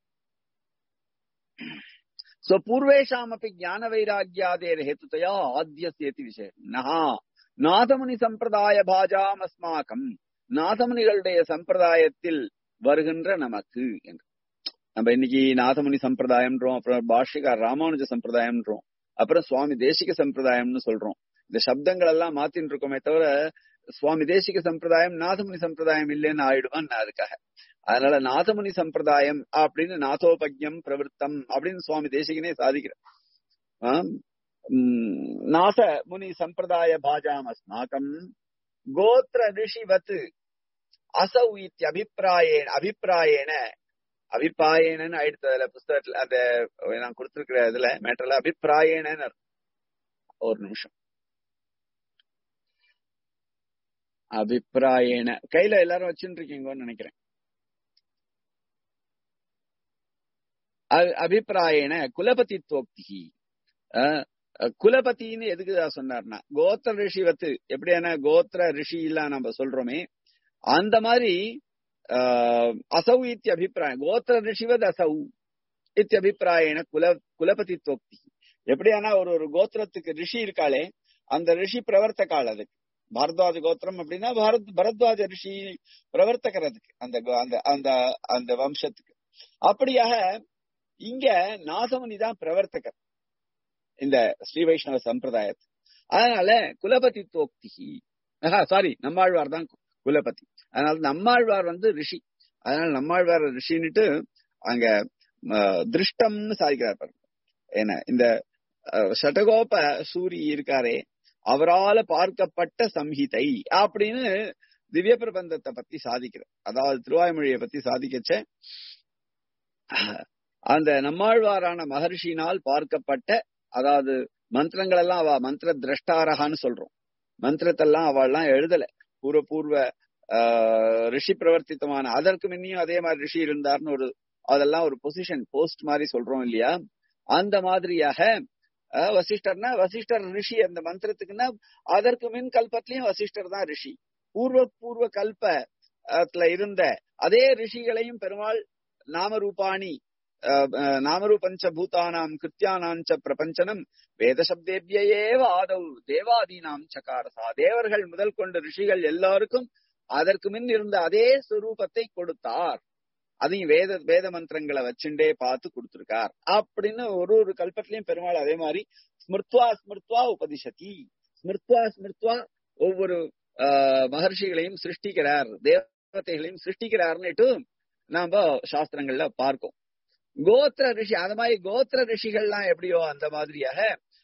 சோ பூர்வேஷாம் அப்படி ஞான வைராக்கியாதேர் ஹேத்துதையா ஆத்தியசேதி விஷயம் நகா நாதமுனி சம்பிரதாய பாஜாம் அஸ்மாக்கம் நாதமுனிகளுடைய சம்பிரதாயத்தில் வருகின்ற நமக்கு என்று நம்ம இன்னைக்கு நாதமுனி சம்பிரதாயம்ன்றோம் அப்புறம் பாஷிகார் ராமானுஜ சம்பிரதாயம்ன்றோம் அப்புறம் சுவாமி தேசிக சம்பிரதாயம்னு சொல்றோம் இந்த சப்தங்கள் எல்லாம் மாத்தின்னு இருக்கோமே தவிர சுவாமி தேசிக சம்பிரதாயம் நாதமுனி சம்பிரதாயம் இல்லைன்னு ஆயிடுவான் நான் அதுக்காக அதனால நாதமுனி சம்பிரதாயம் அப்படின்னு நாதோபக்யம் பிரவருத்தம் அப்படின்னு சுவாமி தேசிகனே சாதிக்கிறார் நாச முனி சம்பிரதாய பாஜாம் அஸ்மாக்கம் கோத்திர ரிஷிவத் அசௌ இத்தியபிப்பிராயேன அபிப்பிராயேன அபிப்பிராயேனன்னு ஆயிடுத்து அதுல புஸ்தகத்துல அந்த நான் கொடுத்திருக்கிற இதுல மேட்டர்ல அபிப்பிராயேனன்னு ஒரு நிமிஷம் அபிப்பிராயேன கையில எல்லாரும் வச்சுட்டு இருக்கீங்கன்னு நினைக்கிறேன் அபிப்பிராயேன குலபதித்வோக்தி குலபத்தின்னு எதுக்குதான் சொன்னார்னா கோத்திர ரிஷி வத்து எப்படியான கோத்திர ரிஷி எல்லாம் நம்ம சொல்றோமே அந்த மாதிரி அசௌ இத்தி அபிப்பிராயம் கோத்திர ரிஷிவத் அசௌ இத்தி அபிப்பிராயன குல குலபதித்வோக்தி எப்படியானா ஒரு ஒரு கோத்திரத்துக்கு ரிஷி இருக்காளே அந்த ரிஷி பிரவர்த்தகால் அதுக்கு பாரத்வாஜ கோத்திரம் அப்படின்னா பாரத் பரத்வாஜ ரிஷி பிரவர்த்தகர் அதுக்கு அந்த அந்த அந்த அந்த வம்சத்துக்கு அப்படியாக இங்க நாசமுனி தான் பிரவர்த்தகர் இந்த ஸ்ரீ வைஷ்ணவ சம்பிரதாயத்து அதனால குலபதி தோக்தி சாரி நம்மாழ்வார் தான் குலபதி அதனால நம்மாழ்வார் வந்து ரிஷி அதனால நம்மாழ்வார் ரிஷின்னுட்டு அங்க திருஷ்டம்னு சாதிக்கிறார் பாருங்க என்ன இந்த ஷடகோப சூரி இருக்காரே அவரால பார்க்கப்பட்ட சம்ஹிதை அப்படின்னு திவ்ய பிரபந்தத்தை பத்தி சாதிக்கிறார் அதாவது திருவாய்மொழியை பத்தி சாதிக்கச்ச அந்த நம்மாழ்வாரான மகர்ஷினால் பார்க்கப்பட்ட அதாவது மந்திரங்கள் எல்லாம் அவ மந்திர திரஷ்டாரகான்னு சொல்றோம் மந்திரத்தெல்லாம் அவள்லாம் எழுதல பூர்வ பூர்வ ரிஷி பிரவர்த்தித்தமான அதற்கு முன்னையும் அதே மாதிரி ரிஷி இருந்தார்னு ஒரு அதெல்லாம் ஒரு பொசிஷன் போஸ்ட் மாதிரி சொல்றோம் இல்லையா அந்த மாதிரியாக வசிஷ்டர்னா வசிஷ்டர் ரிஷி அந்த மந்திரத்துக்குன்னா அதற்கு மின் கல்பத்திலையும் வசிஷ்டர் தான் ரிஷி பூர்வ பூர்வ கல்பத்துல இருந்த அதே ரிஷிகளையும் பெருமாள் நாமரூபாணி நாமரூபஞ்ச பூதானாம் கிருத்தியானாஞ்ச பிரபஞ்சனம் வேத சப்தேபியேவ ஆதவ் தேவாதீனாம் சகாரசா தேவர்கள் முதல் கொண்ட ரிஷிகள் எல்லாருக்கும் அதற்கு முன் இருந்த அதே சுரூபத்தை கொடுத்தார் அதையும் வேத வேத மந்திரங்களை வச்சுட்டே பார்த்து கொடுத்திருக்கார் அப்படின்னு ஒரு ஒரு கல்பத்திலையும் பெருமாள் அதே மாதிரி ஸ்மிருத்வா ஸ்மிருத்வா உபதிஷதி ஸ்மிருத்வா ஸ்மிருத்வா ஒவ்வொரு மகர்ஷிகளையும் சிருஷ்டிக்கிறார் தேவதைகளையும் சிருஷ்டிக்கிறார்னுட்டு நாம சாஸ்திரங்கள்ல பார்க்கோம் கோத்திர ரிஷி அந்த மாதிரி கோத்திர ரிஷிகள்லாம் எப்படியோ அந்த மாதிரியாக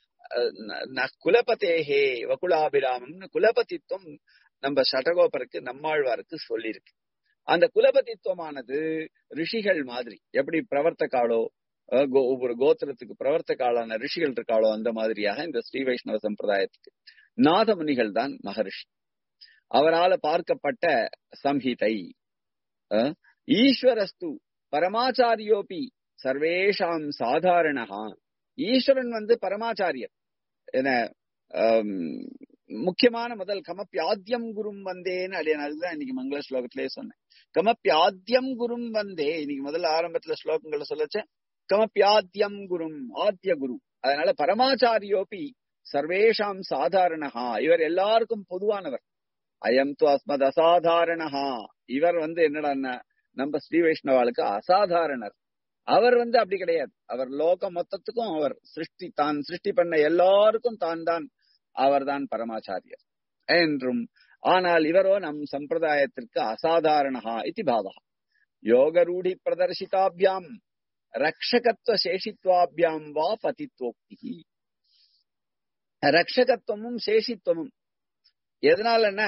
குலபதேஹே வகுலாபிராமம்னு குலபதித்துவம் நம்ம சட்டகோபருக்கு நம்மாழ்வாருக்கு சொல்லியிருக்கு அந்த குலபதித்துவமானது ரிஷிகள் மாதிரி எப்படி பிரவர்த்தகாலோ ஒவ்வொரு கோத்திரத்துக்கு பிரவர்த்தகாலான ரிஷிகள் இருக்காளோ அந்த மாதிரியாக இந்த ஸ்ரீ வைஷ்ணவ சம்பிரதாயத்துக்கு நாதமுனிகள் தான் மகரிஷி அவரால் பார்க்கப்பட்ட சம்ஹிதை ஈஸ்வரஸ்து பரமாச்சாரியோபி சர்வேஷாம் சாதாரணா ஈஸ்வரன் வந்து பரமாச்சாரியர் என முக்கியமான முதல் கமப்பியாத்தியம் குரும் வந்தேன்னு அடைய அதுதான் இன்னைக்கு மங்கள ஸ்லோகத்திலே சொன்னேன் கமப்பியாத்தியம் குரும் வந்தே இன்னைக்கு முதல்ல ஆரம்பத்துல ஸ்லோகங்களை சொல்லச்ச கமப்பியாத்தியம் குரும் ஆத்திய குரு அதனால பரமாச்சாரியோபி சர்வேஷாம் சாதாரணஹா இவர் எல்லாருக்கும் பொதுவானவர் அயம் து அஸ்மத் அசாதாரணஹா இவர் வந்து என்னடா நம்ம ஸ்ரீ வைஷ்ணவாளுக்கு அசாதாரணர் அவர் வந்து அப்படி கிடையாது அவர் லோக மொத்தத்துக்கும் அவர் சிருஷ்டி தான் சிருஷ்டி பண்ண எல்லாருக்கும் தான் தான் அவர்தான் பரமாச்சாரியர் என்றும் ஆனால் இவரோ நம் சம்பிரதாயத்திற்கு அசாதாரணா இது பாவா யோகரூடி பிரதர்சிதாபியாம் ரக்ஷகத்துவ சேஷித்வாபியாம் வா பதித்வோக்தி ரக்ஷகத்துவமும் சேஷித்துவமும் எதனாலன்னா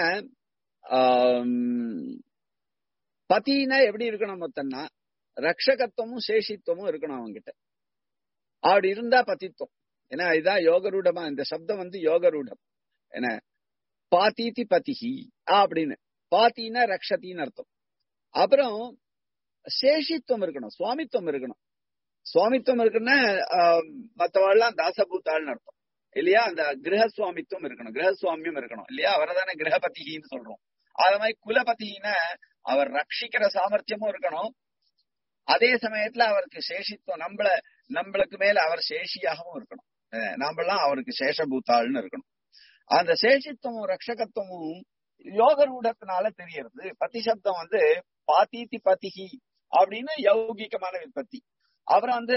பத்தினா எப்படி இருக்கணும் மொத்தம்னா ரக்ஷகத்துவமும் சேஷித்துவமும் இருக்கணும் அவங்கிட்ட அப்படி இருந்தா பத்தித்துவம் ஏன்னா இதுதான் யோகரூடமா இந்த சப்தம் வந்து யோகரூடம் என்ன பாத்தீதி பதிஹி அப்படின்னு பாத்தினா ரக்ஷத்தின்னு அர்த்தம் அப்புறம் சேஷித்துவம் இருக்கணும் சுவாமித்துவம் இருக்கணும் சுவாமித்துவம் இருக்குன்னா மத்தவாள்லாம் தாசபூத்தாள்னு அர்த்தம் இல்லையா அந்த கிரகசுவாமித்துவம் இருக்கணும் கிரகசுவாமியம் இருக்கணும் இல்லையா அவர்தானே கிரகபதிகின்னு சொல்றோம் அது மாதிரி குலபதினா அவர் ரட்சிக்கிற சாமர்த்தியமும் இருக்கணும் அதே சமயத்துல அவருக்கு சேஷித்துவம் நம்மள நம்மளுக்கு மேல அவர் சேஷியாகவும் இருக்கணும் நாமெல்லாம் அவருக்கு சேஷபூத்தாள்னு இருக்கணும் அந்த சேஷித்துவமும் ரட்சகத்துவமும் யோக ரூடத்தினால தெரியறது பதி சப்தம் வந்து பாத்தீதி பதிகி அப்படின்னு யௌகிகமான விற்பத்தி அப்புறம் வந்து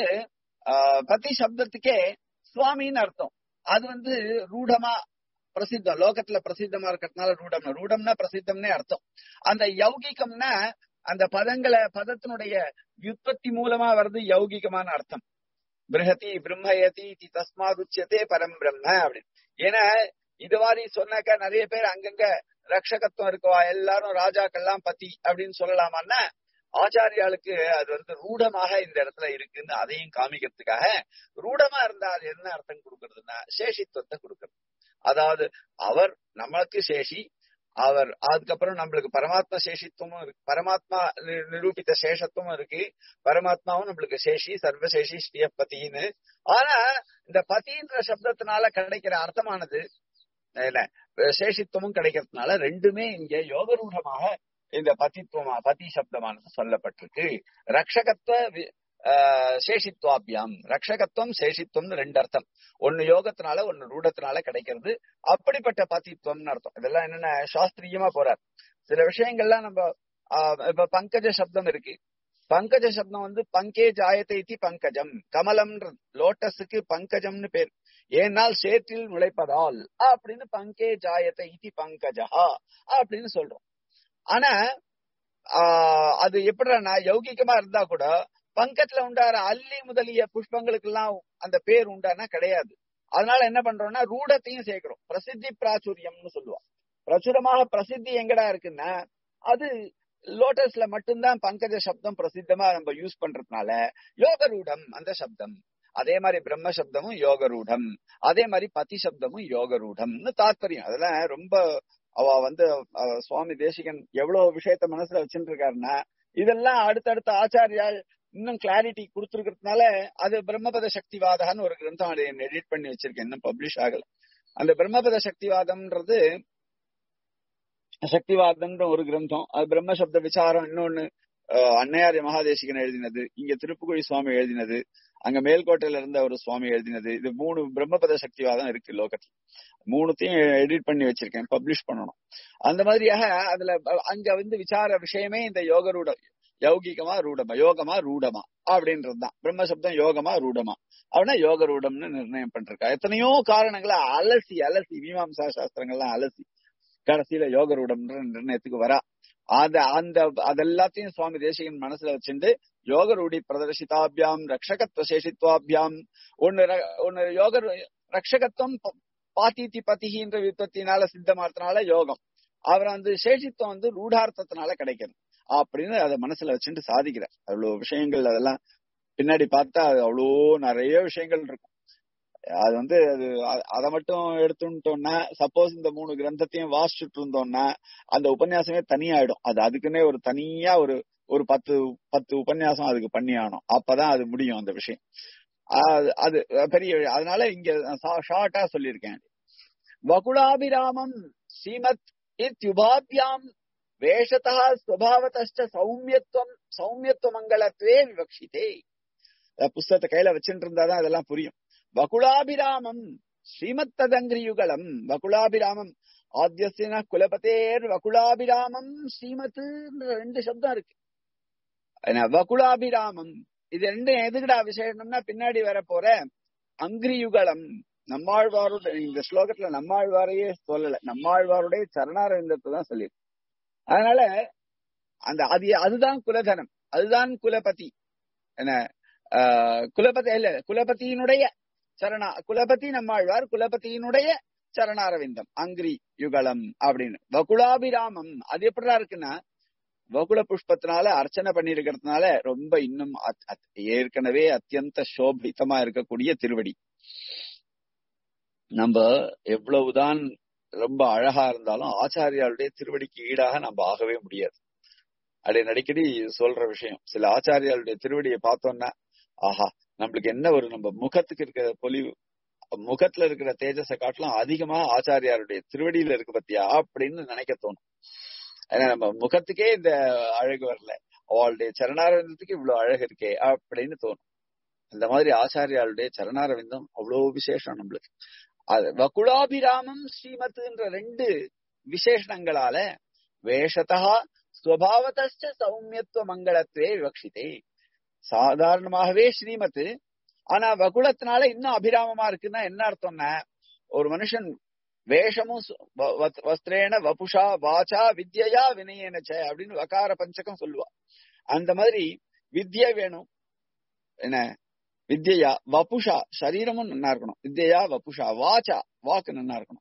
பதி சப்தத்துக்கே சுவாமின்னு அர்த்தம் அது வந்து ரூடமா பிரசித்தம் லோகத்துல பிரசித்தமா இருக்கிறதுனால ரூடம் ரூடம்னா பிரசித்தம்னே அர்த்தம் அந்த யௌகிகம்னா அந்த பதங்களை பதத்தினுடைய வியுற்பத்தி மூலமா வருது யௌகிகமான அர்த்தம் பிரகதி பிரம்மயதி தஸ்மாத் உச்சியதே பரம் பிரம்ம அப்படின்னு ஏன்னா இது மாதிரி சொன்னாக்கா நிறைய பேர் அங்கங்க ரக்ஷகத்துவம் இருக்குவா எல்லாரும் ராஜாக்கள்லாம் பத்தி அப்படின்னு சொல்லலாமான்னா ஆச்சாரியாளுக்கு அது வந்து ரூடமாக இந்த இடத்துல இருக்குன்னு அதையும் காமிக்கிறதுக்காக ரூடமா இருந்தா அது என்ன அர்த்தம் கொடுக்கறதுன்னா சேஷித்துவத்தை கொடுக்கறது அதாவது அவர் நம்மளுக்கு சேஷி அவர் அதுக்கப்புறம் நம்மளுக்கு பரமாத்மா சேஷித்துவமும் இருக்கு பரமாத்மா நிரூபித்த சேஷத்துவமும் இருக்கு பரமாத்மாவும் நம்மளுக்கு சேஷி சர்வசேஷி ஸ்ரீயப்பதின்னு ஆனா இந்த பதின்ற சப்தத்தினால கிடைக்கிற அர்த்தமானது என்ன சேஷித்துவமும் கிடைக்கிறதுனால ரெண்டுமே இங்க யோகரூடமாக இந்த பதித்துவமா பதி சப்தமானது சொல்லப்பட்டிருக்கு ரக்ஷகத்துவ சேஷித்வாபியாம் ரக்ஷகத்துவம் சேஷித்துவம்னு ரெண்டு அர்த்தம் ஒன்னு யோகத்தினால ஒன்னு ரூடத்தினால கிடைக்கிறது அப்படிப்பட்ட பதித்துவம்னு அர்த்தம் இதெல்லாம் என்னென்ன சாஸ்திரியமா போறார் சில விஷயங்கள்லாம் நம்ம இப்ப பங்கஜ சப்தம் இருக்கு பங்கஜ சப்தம் வந்து பங்கே ஜாயத்தை இத்தி பங்கஜம் கமலம்ன்றது லோட்டஸுக்கு பங்கஜம்னு பேர் ஏனால் சேற்றில் நுழைப்பதால் அப்படின்னு பங்கே ஜாயத்தை இத்தி பங்கஜா அப்படின்னு சொல்றோம் ஆனா அது எப்படின்னா யௌகிகமா இருந்தா கூட பங்கத்துல உண்டார அல்லி முதலிய புஷ்பங்களுக்கு எல்லாம் அந்த பேர் உண்டானா கிடையாது அதனால என்ன பண்றோம்னா ரூடத்தையும் சேர்க்கிறோம் பிரசித்தி பிராச்சுரியம்னு சொல்லுவோம் பிரச்சுரமாக பிரசித்தி எங்கடா இருக்குன்னா அது லோட்டஸ்ல மட்டும்தான் பங்கஜ சப்தம் பிரசித்தமா நம்ம யூஸ் பண்றதுனால யோகரூடம் அந்த சப்தம் அதே மாதிரி பிரம்ம சப்தமும் யோகரூடம் அதே மாதிரி பதி சப்தமும் யோகரூடம்னு தாத்பரியம் அதெல்லாம் ரொம்ப அவ வந்து சுவாமி தேசிகன் எவ்வளவு விஷயத்த மனசுல வச்சுட்டு இருக்காருன்னா இதெல்லாம் அடுத்தடுத்த ஆச்சாரியால் இன்னும் கிளாரிட்டி கொடுத்துருக்கிறதுனால அது பிரம்மபத சக்திவாதான்னு ஒரு கிரந்தம் அதை எடிட் பண்ணி வச்சிருக்கேன் இன்னும் பப்ளிஷ் ஆகல அந்த பிரம்மபத சக்திவாதம்ன்றது சக்திவாதம்ன்ற ஒரு கிரந்தம் அது பிரம்ம சப்த விசாரம் இன்னொன்னு அன்னையாரிய மகாதேசிகன் எழுதினது இங்க திருப்புக்குழி சுவாமி எழுதினது அங்க மேல்கோட்டையில இருந்த ஒரு சுவாமி எழுதினது இது மூணு பிரம்மபத சக்திவாதம் இருக்கு லோகத்துல மூணுத்தையும் எடிட் பண்ணி வச்சிருக்கேன் பப்ளிஷ் பண்ணணும் அந்த மாதிரியாக அதுல அங்க வந்து விசார விஷயமே இந்த யோக ரூட யௌகிகமா ரூடமா யோகமா ரூடமா அப்படின்றதுதான் பிரம்மசப்தம் யோகமா ரூடமா அப்படின்னா யோக ரூடம்னு நிர்ணயம் பண்றா எத்தனையோ காரணங்களை அலசி அலசி மீமாம்சா சாஸ்திரங்கள்லாம் அலசி கடைசியில யோக ரூடம்ன்ற நிர்ணயத்துக்கு வரா அத அந்த அதெல்லாத்தையும் சுவாமி தேசிகன் மனசுல வச்சுட்டு யோக ரூடி பிரதர்சிதாபியாம் ரக்ஷகத்துவ சேஷித்வாபியாம் ஒன்னு ஒன்னு யோக ரக்ஷகத்துவம் பாத்தித்தி பதிகின்ற விற்பத்தினால சித்தமாறதுனால யோகம் அவர் வந்து சேஷித்துவம் வந்து ரூடார்த்தத்தினால கிடைக்கிறது அப்படின்னு அதை மனசுல வச்சுட்டு சாதிக்கிறார் அவ்வளவு விஷயங்கள் அதெல்லாம் பின்னாடி பார்த்தா அது அவ்வளோ நிறைய விஷயங்கள் இருக்கும் அது வந்து அது அதை மட்டும் எடுத்துட்டோம்னா சப்போஸ் இந்த மூணு கிரந்தத்தையும் வாசிச்சுட்டு இருந்தோம்னா அந்த உபன்யாசமே தனியாயிடும் அது அதுக்குன்னே ஒரு தனியா ஒரு ஒரு பத்து பத்து உபன்யாசம் அதுக்கு பண்ணி ஆகணும் அப்பதான் அது முடியும் அந்த விஷயம் அது பெரிய அதனால இங்க ஷார்ட்டா சொல்லியிருக்கேன் வகுலாபிராமம் ஸ்ரீமத் இத்யுபாபியாம் வேஷத்தா ஸ்வபாவத்த சௌமியத்துவம் சௌமியத்துவ மங்களத்துவே விவக்ஷிதே புஸ்தகத்தை கையில வச்சுட்டு இருந்தாதான் அதெல்லாம் புரியும் வகுலாபிராமம் ஸ்ரீமத் ததங்கிரியுகலம் வகுலாபிராமம் ஆத்தியசின குலபதேர் வகுலாபிராமம் ஸ்ரீமத் ரெண்டு சப்தம் இருக்கு வகுலாபிராமம் இது ரெண்டும் எதுக்குடா விசேஷம்னா பின்னாடி வர போற அங்கிரியுகலம் நம்மாழ்வாரோட இந்த ஸ்லோகத்துல நம்மாழ்வாரையே சொல்லல நம்மாழ்வாருடைய சரணாரவிந்தத்தை தான் சொல்லியிருக்கு அதனால அந்த அது அதுதான் குலதனம் அதுதான் குலபதி என்ன ஆஹ், குலபதி இல்ல குலபதியினுடைய சரணா குலபதி நம்மாழ்வார் குலபதியினுடைய சரணாரவிந்தம் அங்கிரி யுகலம் அப்படின்னு வகுலாபிராமம் அது எப்படிடா இருக்குன்னா வகுல புஷ்பத்தினால அர்ச்சனை பண்ணிருக்கிறதுனால ரொம்ப இன்னும் அத்- அத்- ஏற்கனவே அத்தியந்த சோபிதமா இருக்கக்கூடிய திருவடி நம்ம எவ்வளவுதான் ரொம்ப அழகா இருந்தாலும் ஆச்சாரியாளுடைய திருவடிக்கு ஈடாக நம்ம ஆகவே முடியாது அப்படின்னு அடிக்கடி சொல்ற விஷயம் சில ஆச்சாரியாளுடைய திருவடியை பார்த்தோம்னா ஆஹா நம்மளுக்கு என்ன ஒரு நம்ம முகத்துக்கு இருக்கிற பொலிவு முகத்துல இருக்கிற தேஜஸை காட்டிலும் அதிகமா ஆச்சாரியாருடைய திருவடியில இருக்கு பத்தியா அப்படின்னு நினைக்க தோணும் ஏன்னா நம்ம முகத்துக்கே இந்த அழகு வரல அவளுடைய சரணாரவிந்தத்துக்கு இவ்வளவு அழகு இருக்கே அப்படின்னு தோணும் அந்த மாதிரி ஆச்சாரியாளுடைய சரணாரவிந்தம் அவ்வளவு விசேஷம் நம்மளுக்கு அது வகுலாபிராமம் ஸ்ரீமத்துன்ற ரெண்டு விசேஷணங்களால வேஷதா ஸ்வபாவதச்ச சௌமியத்துவ மங்களத்வே விவக்ஷிதே சாதாரணமாகவே ஸ்ரீமத் ஆனா வகுளத்தினால இன்னும் அபிராமமா இருக்குன்னா என்ன அர்த்தம்னா ஒரு மனுஷன் வேஷமும் சு- வ- வத்- வஸ்திரேன வபுஷா வாச்சா வித்யா வினயனச்ச அப்படின்னு வகார பஞ்சகம் சொல்லுவா அந்த மாதிரி வித்யா வேணும் என்ன வித்யா வபுஷா சரீரமும் நல்லா இருக்கணும் வித்யா வபுஷா வாச்சா வாக்கு நல்லா இருக்கணும்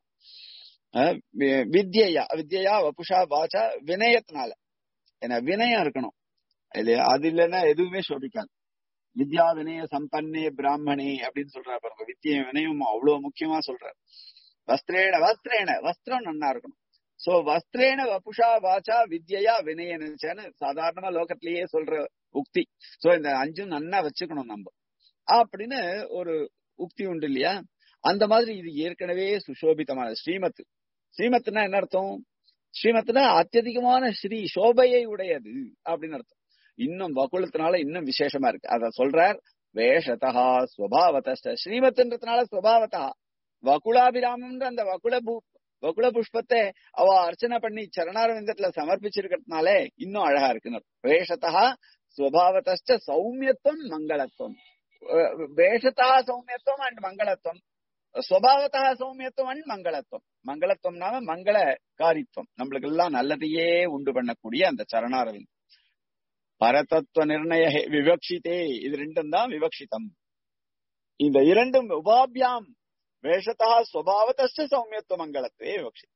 அஹ் வி- வித்யா வித்யா வபுஷா வாச்சா வினயத்தினால என்ன வினயம் இருக்கணும் இல்லையா அது இல்லைன்னா எதுவுமே சோபிக்காது வித்யா வினய சம்பன்னே பிராமணே அப்படின்னு சொல்றாரு பாருங்க வித்திய வினயம் அவ்வளவு முக்கியமா சொல்றாரு வஸ்திரேன வஸ்திரேன வஸ்திரம் நன்னா இருக்கணும் சோ வஸ்திரேன வபுஷா வாச்சா வித்யா வினயனச்சேன்னு சாதாரணமா லோகத்திலேயே சொல்ற உக்தி சோ இந்த அஞ்சும் நன்னா வச்சுக்கணும் நம்ம அப்படின்னு ஒரு உக்தி உண்டு இல்லையா அந்த மாதிரி இது ஏற்கனவே சுசோபிதமான ஸ்ரீமத் ஸ்ரீமத்னா என்ன அர்த்தம் ஸ்ரீமத்னா அத்தியதிகமான ஸ்ரீ சோபையை உடையது அப்படின்னு அர்த்தம் இன்னும் வகுளத்தினால இன்னும் விசேஷமா இருக்கு அத சொல்றார் வேஷதா ஸ்வபாவத ஸ்ரீமத்ன்றதுனால ஸ்வபாவதா வகுலாபிராமம்ன்ற அந்த வகுல பூ வகுல புஷ்பத்தை அவ அர்ச்சனை பண்ணி சரணாரவிந்தத்துல சமர்ப்பிச்சிருக்கிறதுனால இன்னும் அழகா இருக்குன்னு அர்த்தம். வேஷதா ஸ்வபாவத சௌமியத்துவம் மங்களத்துவம் அஹ் வேஷதா சௌமியத்துவம் அண்ட் மங்களத்துவம் ஸ்வபாவத்தா சௌமியத்துவம் அண்ட் மங்களத்துவம் மங்களத்துவம் நாம மங்கள காரித்துவம் நம்மளுக்கு எல்லாம் நல்லதையே உண்டு பண்ணக்கூடிய அந்த சரணாரவிந்தம் பரதத்துவ நிர்ணய ஹே- விவக்ஷிதே இது ரெண்டும் தான் விவக்ஷிதம் இந்த இரண்டும் உபாபியாம் வேஷத்தா ஸ்வபாவத்த சௌமியத்துவ மங்களத்துவே விவக்ஷிதம்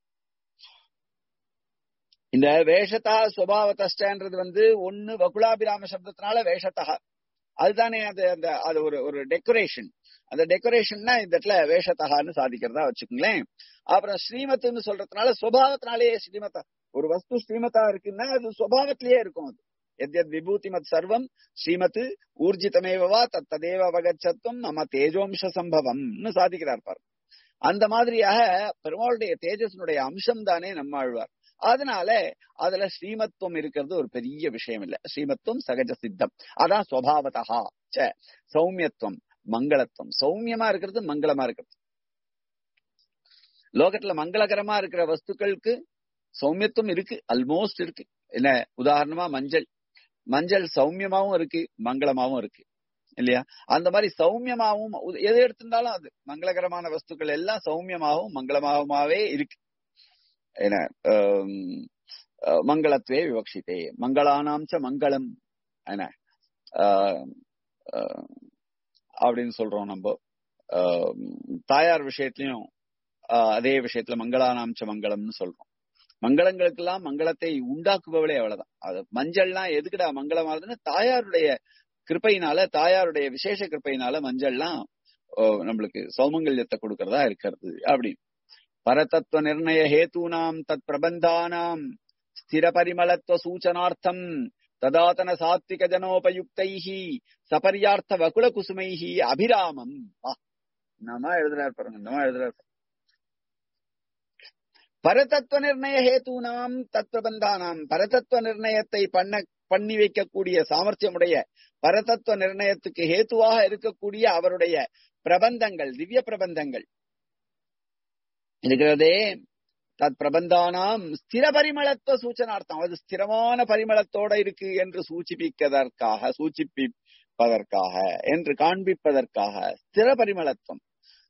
இந்த வேஷத்தா ஸ்வபாவத்தன்றது வந்து ஒண்ணு வகுலாபிராம சப்தத்தினால வேஷத்தா அதுதானே அது அந்த அது ஒரு ஒரு டெக்கரேஷன் அந்த டெக்கரேஷன்னா இந்த இடத்துல வேஷத்தகான்னு சாதிக்கிறதா வச்சுக்கோங்களேன் அப்புறம் ஸ்ரீமத்துன்னு சொல்றதுனால சுபாவத்தினாலேயே ஸ்ரீமத்தா ஒரு வஸ்து ஸ்ரீமத்தா இருக்குன்னா அது சுபாவத்திலேயே இருக்கும் அது எத்யத் விபூதி மத் சர்வம் ஸ்ரீமத் ஊர்ஜிதமேவா தத் ததேவ அவகச்சத்துவம் மம தேஜோம்ச சம்பவம்னு சாதிக்கிறார் பாரு அந்த மாதிரியாக பெருமாளுடைய தேஜஸினுடைய அம்சம் தானே நம்மாழ்வார் அதனால அதுல ஸ்ரீமத்துவம் இருக்கிறது ஒரு பெரிய விஷயம் இல்ல ஸ்ரீமத்துவம் சகஜ சித்தம் அதான் சுவாவதா ச சௌமியத்துவம் மங்களத்துவம் சௌமியமா இருக்கிறது மங்களமா இருக்கிறது லோகத்துல மங்களகரமா இருக்கிற வஸ்துக்களுக்கு சௌமியத்துவம் இருக்கு ஆல்மோஸ்ட் இருக்கு என்ன உதாரணமா மஞ்சள் மஞ்சள் சௌமியமாவும் இருக்கு மங்களமாவும் இருக்கு இல்லையா அந்த மாதிரி சௌமியமாவும் உ- எது எடுத்திருந்தாலும் அது மங்களகரமான வஸ்துக்கள் எல்லாம் சௌமியமாகவும் மங்களமாகவே இருக்கு என்ன ஆம், அஹ், மங்களத்வே விவக்ஷிதே மங்களானாம் ச மங்களம் என்ன ஆஹ், ஆஹ், அப்படின்னு சொல்றோம் நம்ம ஆஹ், தாயார் விஷயத்திலையும் ஆஹ், அதே விஷயத்துல மங்களானாம் ச மங்களம்னு சொல்றோம் மங்களங்களுக்கெல்லாம் மங்களத்தை உண்டாக்குபவளே அவ்வளவுதான் அது மஞ்சள்லாம் எதுக்குடா மங்களமாகுதுன்னு தாயாருடைய கிருப்பையினால தாயாருடைய விசேஷ கிருப்பையினால மஞ்சள்லாம் ஓ, நம்மளுக்கு சௌமங்கல்யத்தை கொடுக்கறதா இருக்கிறது அப்படின்னு பரதத்துவ நிர்ணய ஹேதூனாம் தத் பிரபந்தானாம் ஸ்திர பரிமளத்துவ சூச்சனார்த்தம் ததாதன சாத்விக ஜனோபயுக்தைஹி சபரியார்த்த வகுல குசுமைஹி அபிராமம் ஆ, நம்ம எழுதுறாரு பாருங்க நம்ம எழுதுறாரு பரதத்துவ நிர்ணய ஹேதூனாம் தத் பிரபந்தானாம் பரதத்துவ நிர்ணயத்தை பண்ண பண்ணி வைக்கக்கூடிய சாமர்த்தியமுடைய பரதத்துவ நிர்ணயத்துக்கு ஹேத்துவாக இருக்கக்கூடிய அவருடைய பிரபந்தங்கள் திவ்ய பிரபந்தங்கள் இருக்கிறதே தத் பிரபந்தானாம் ஸ்திர பரிமளத்துவ சூச்சனார்த்தம் அது ஸ்திரமான பரிமளத்தோட இருக்கு என்று சூச்சிப்பிப்பதற்காக சூச்சிப்பிப்பதற்காக என்று காண்பிப்பதற்காக ஸ்திர பரிமளத்துவம்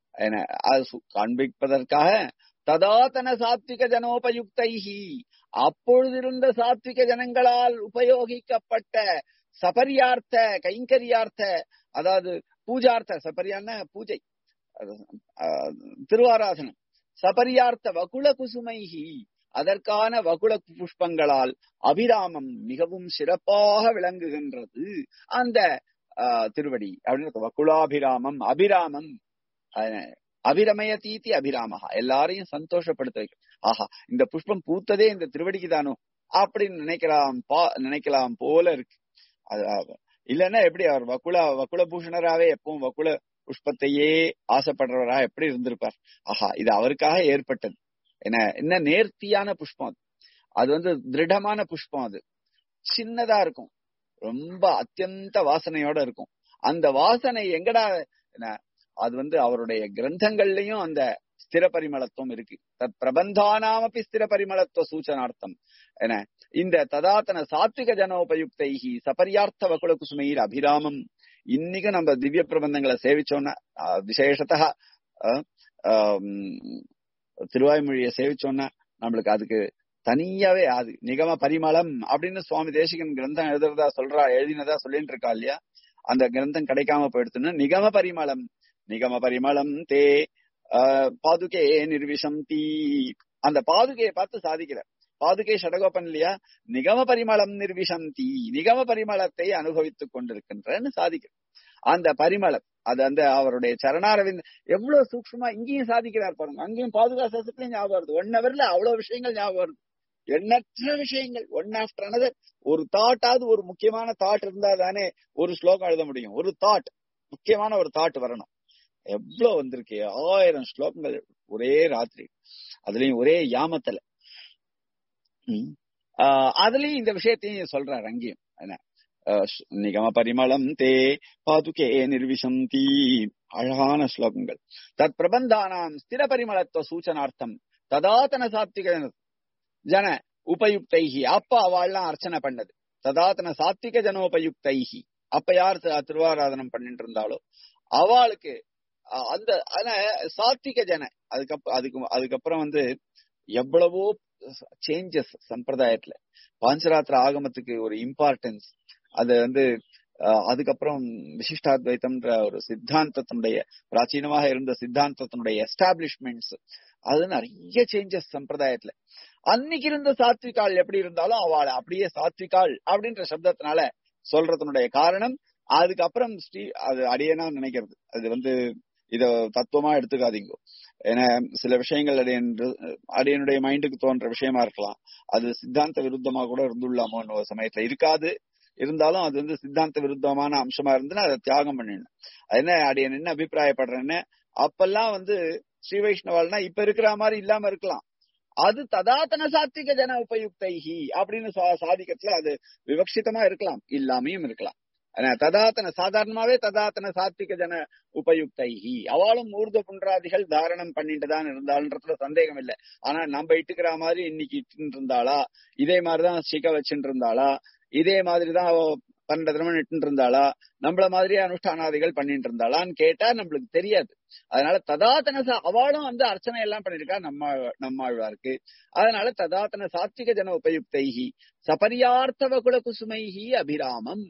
என்ன அது சு- காண்பிப்பதற்காக ததாதன சாத்விக ஜனோபயுக்தைஹி அப்பொழுதிருந்த சாத்விக ஜனங்களால் உபயோகிக்கப்பட்ட சபரியார்த்த கைங்கரியார்த்த அதாவது பூஜார்த்த சபரியான பூஜை அது, ஆஹ், திருவாராதனம் சபரியார்த்த வகுல குசுமைஹி அதற்கான வகுல புஷ்பங்களால் அபிராமம் மிகவும் சிறப்பாக விளங்குகின்றது அந்த ஆஹ், திருவடி அப்படின்னு வகுலாபிராமம் அபிராமம் அஹ், அபிரமய தீதி அபிராமஹா எல்லாரையும் சந்தோஷப்படுத்த வைக்கும் ஆஹா இந்த புஷ்பம் பூத்ததே இந்த திருவடிக்கு தானோ அப்படின்னு நினைக்கலாம் பா நினைக்கலாம் போல இருக்கு அது அஹ், இல்லைன்னா எப்படி அவர் வக்குல வக்குல பூஷணராவே எப்பவும் வக்குல புஷ்பத்தையே ஆசைப்படுறவரா எப்படி இருந்திருப்பார் ஆஹா இது அவருக்காக ஏற்பட்டது என்ன என்ன நேர்த்தியான புஷ்பம் அது அது வந்து திருடமான புஷ்பம் அது சின்னதா இருக்கும் ரொம்ப அத்தியந்த வாசனையோட இருக்கும் அந்த வாசனை எங்கடா என்ன அது வந்து அவருடைய கிரந்தங்கள்லயும் அந்த ஸ்திர பரிமளத்துவம் இருக்கு தத் பிரபந்தானாமப்பி ஸ்திர பரிமளத்துவ சூச்சனார்த்தம் என்ன இந்த ததாத்தன சாத்விக ஜனோபயுக்தைஹி சபரியார்த்த வகுல குசுமையில் அபிராமம் இன்னைக்கும் நம்ம திவ்ய பிரபந்தங்களை சேவிச்சோம்னா ஆஹ், விசேஷத்தா ஆஹ், ஆம், திருவாய்மொழியை சேவிச்சோம்னா நம்மளுக்கு அதுக்கு தனியாவே அது நிகம பரிமளம் அப்படின்னு சுவாமி தேசிகன் கிரந்தம் எழுதுறதா சொல்றா எழுதினதா சொல்லிட்டு இருக்கா இல்லையா அந்த கிரந்தம் கிடைக்காம போயிடுத்துன்னு நிகம பரிமளம் நிகம பரிமளம் தே ஆஹ், பாதுகே நிர்விஷம் தீ அந்த பாதுகையை பார்த்து சாதிக்கிறார் பாதுகை ஷடகோபன் இல்லையா நிகம பரிமளம் நிர்விஷந்தி நிகம பரிமளத்தை அனுபவித்துக் கொண்டிருக்கின்றன்னு சாதிக்கிறார் அந்த பரிமளம் அது அந்த அவருடைய சரணாரவிந்த் எவ்வளவு சூக்ஷ்மமா இங்கேயும் சாதிக்கிறார் பாருங்க அங்கேயும் பாதுகா சாஸ்திரத்திலையும் ஞாபகம் வருது ஒன் ஹவர்ல அவ்வளவு விஷயங்கள் ஞாபகம் வருது எண்ணற்ற விஷயங்கள் ஒன் ஆஃப்டர் another ஒரு தாட்டாவது ஒரு முக்கியமான தாட் இருந்தா தானே ஒரு ஸ்லோகம் எழுத முடியும் ஒரு தாட் முக்கியமான ஒரு தாட் வரணும் எவ்வளவு வந்திருக்கு ஆயிரம் ஸ்லோகங்கள் ஒரே ராத்திரி அதுலயும் ஒரே யாமத்துல ம். ஆஹ் அதுலயும் இந்த விஷயத்தையும் சொல்றாரு அங்கேயும் என்ன ஆஹ் ஸ்- நிகம பரிமளம் தே பாதுகே நிர்விசந்தி அழகான ஸ்லோகங்கள் தத் பிரபந்தானாம் ஸ்திர பரிமளத்துவ சூச்சனார்த்தம் ததாத்தன சாத்விக ஜன- ஜன உபயுக்தைஹி அப்ப அவள்லாம் அர்ச்சனை பண்ணது ததாத்தன சாத்விக ஜனோபயுக்தைஹி அப்ப யார் தி- திருவாராதனம் பண்ணிட்டு இருந்தாலோ அவளுக்கு அஹ், அந்த ஆனா சாத்விக ஜன அதுக்கப்புறம் அதுக்கு அதுக்கப்புறம் வந்து எவ்வளவோ சேஞ்சஸ் சம்பிரதாயத்துல பாஞ்சராத்திர ஆகமத்துக்கு ஒரு இம்பார்ட்டன்ஸ் அது வந்து அஹ், அதுக்கப்புறம் விசிஷ்டாத்வைத்தம்ன்ற ஒரு சித்தாந்தத்தினுடைய பிராச்சீனமாக இருந்த சித்தாந்தத்தினுடைய எஸ்டாப்ளிஷ்மெண்ட்ஸ் அது நிறைய சேஞ்சஸ் சம்பிரதாயத்துல அன்னைக்கு இருந்த சாத்விகாள் எப்படி இருந்தாலும் அவளை அப்படியே சாத்விகாள் அப்படின்ற சப்தத்தினால சொல்றதனுடைய காரணம் அதுக்கப்புறம் ஸ்ரீ அது அடியனா நினைக்கிறது அது வந்து இத தத்துவமா எடுத்துக்காதீங்க ஏன்னா சில விஷயங்கள் அடியன் அடியனுடைய மைண்டுக்கு தோன்ற விஷயமா இருக்கலாம் அது சித்தாந்த விருத்தமா கூட இருந்துள்ளாமோன்னு ஒரு சமயத்துல இருக்காது இருந்தாலும் அது வந்து சித்தாந்த விருத்தமான அம்சமா இருந்துன்னா அதை தியாகம் பண்ணிடணும் அது என்ன அடியன் என்ன அபிப்பிராயப்படுறேன்னு அப்பெல்லாம் வந்து ஸ்ரீ வைஷ்ணவால்னா இப்ப இருக்கிற மாதிரி இல்லாம இருக்கலாம் அது ததாத்தன சாத்விக ஜன உபயுக்தைஹி அப்படின்னு சா- சாதிக்கத்துல அது விவக்ஷிதமா இருக்கலாம் இல்லாமையும் இருக்கலாம் ஆனா, ததாத்தன சாதாரணமாவே ததாத்தன சாத்விக ஜன உபயுக்தைஹி அவளும் ஊர்த புன்றாதிகள் தாரணம் பண்ணிட்டு தான் இருந்தாள்ன்றதுல சந்தேகம் இல்லை ஆனா நம்ம இட்டுக்கிற மாதிரி இன்னைக்கு இட்டு இருந்தாளா இதே மாதிரிதான் சிக்க வச்சுட்டு இருந்தாளா இதே மாதிரிதான் அவ பன்னெண்டு தினமும் இட்டு இருந்தாளா நம்மள மாதிரியே அனுஷ்டானாதிகள் பண்ணிட்டு இருந்தாளான்னு கேட்டா நம்மளுக்கு தெரியாது அதனால ததாத்தன சா- அவளும் வந்து அர்ச்சனை எல்லாம் பண்ணிருக்கா நம்ம நம்மாழ்வாருக்கு அதனால ததாத்தன சாத்விக ஜன உபயுக்தைஹி சபரியார்த்த வகுல குசுமைஹி அபிராமம்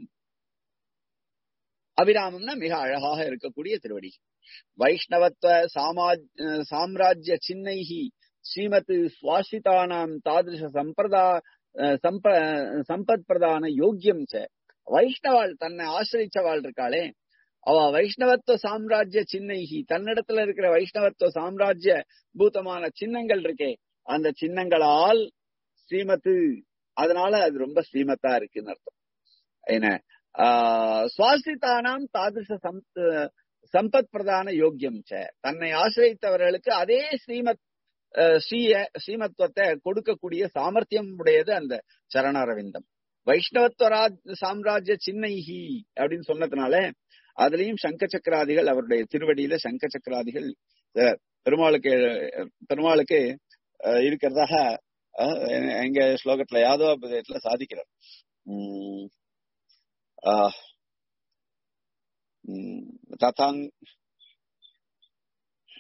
அபிராமம்னா மிக அழகாக இருக்கக்கூடிய திருவடி வைஷ்ணவத்துவ சாமாஜ் அஹ் சாம்ராஜ்ய சின்னைஹி ஸ்ரீமத் சுவாசிதானாம் தாதிருஷ சம்பிரதா அஹ் சம்ப சம்பத் பிரதான யோக்கியம் ச வைஷ்ணவாள் தன்னை ஆசிரிச்சவாள் இருக்காளே அவ வைஷ்ணவத்துவ சாம்ராஜ்ய சின்னைஹி தன்னிடத்துல இருக்கிற வைஷ்ணவத்துவ சாம்ராஜ்ய பூதமான சின்னங்கள் இருக்கே அந்த சின்னங்களால் ஸ்ரீமத்து அதனால அது ரொம்ப ஸ்ரீமத்தா இருக்குன்னு அர்த்தம் என்ன ஆஹ் சுவாசிதானாம் தாதிருஷ சம்- சம்பத் பிரதான யோக்கியம் ச தன்னை ஆசிரியத்தவர்களுக்கு அதே ஸ்ரீமத் அஹ் ஸ்ரீய ஸ்ரீமத்துவத்தை கொடுக்கக்கூடிய சாமர்த்தியம் உடையது அந்த சரணாரவிந்தம் வைஷ்ணவத்துவ ராஜ் சாம்ராஜ்ய சின்னைஹி அப்படின்னு சொன்னதுனால அதுலயும் சங்க சக்கராதிகள் அவருடைய திருவடியில சங்க சக்கராதிகள் அஹ், பெருமாளுக்கு பெருமாளுக்கு அஹ், இருக்கிறதாக அஹ், எங்க ஸ்லோகத்துல யாதவ புதயத்துல சாதிக்கிறார் உம் ஆஹ், உம், ததாங்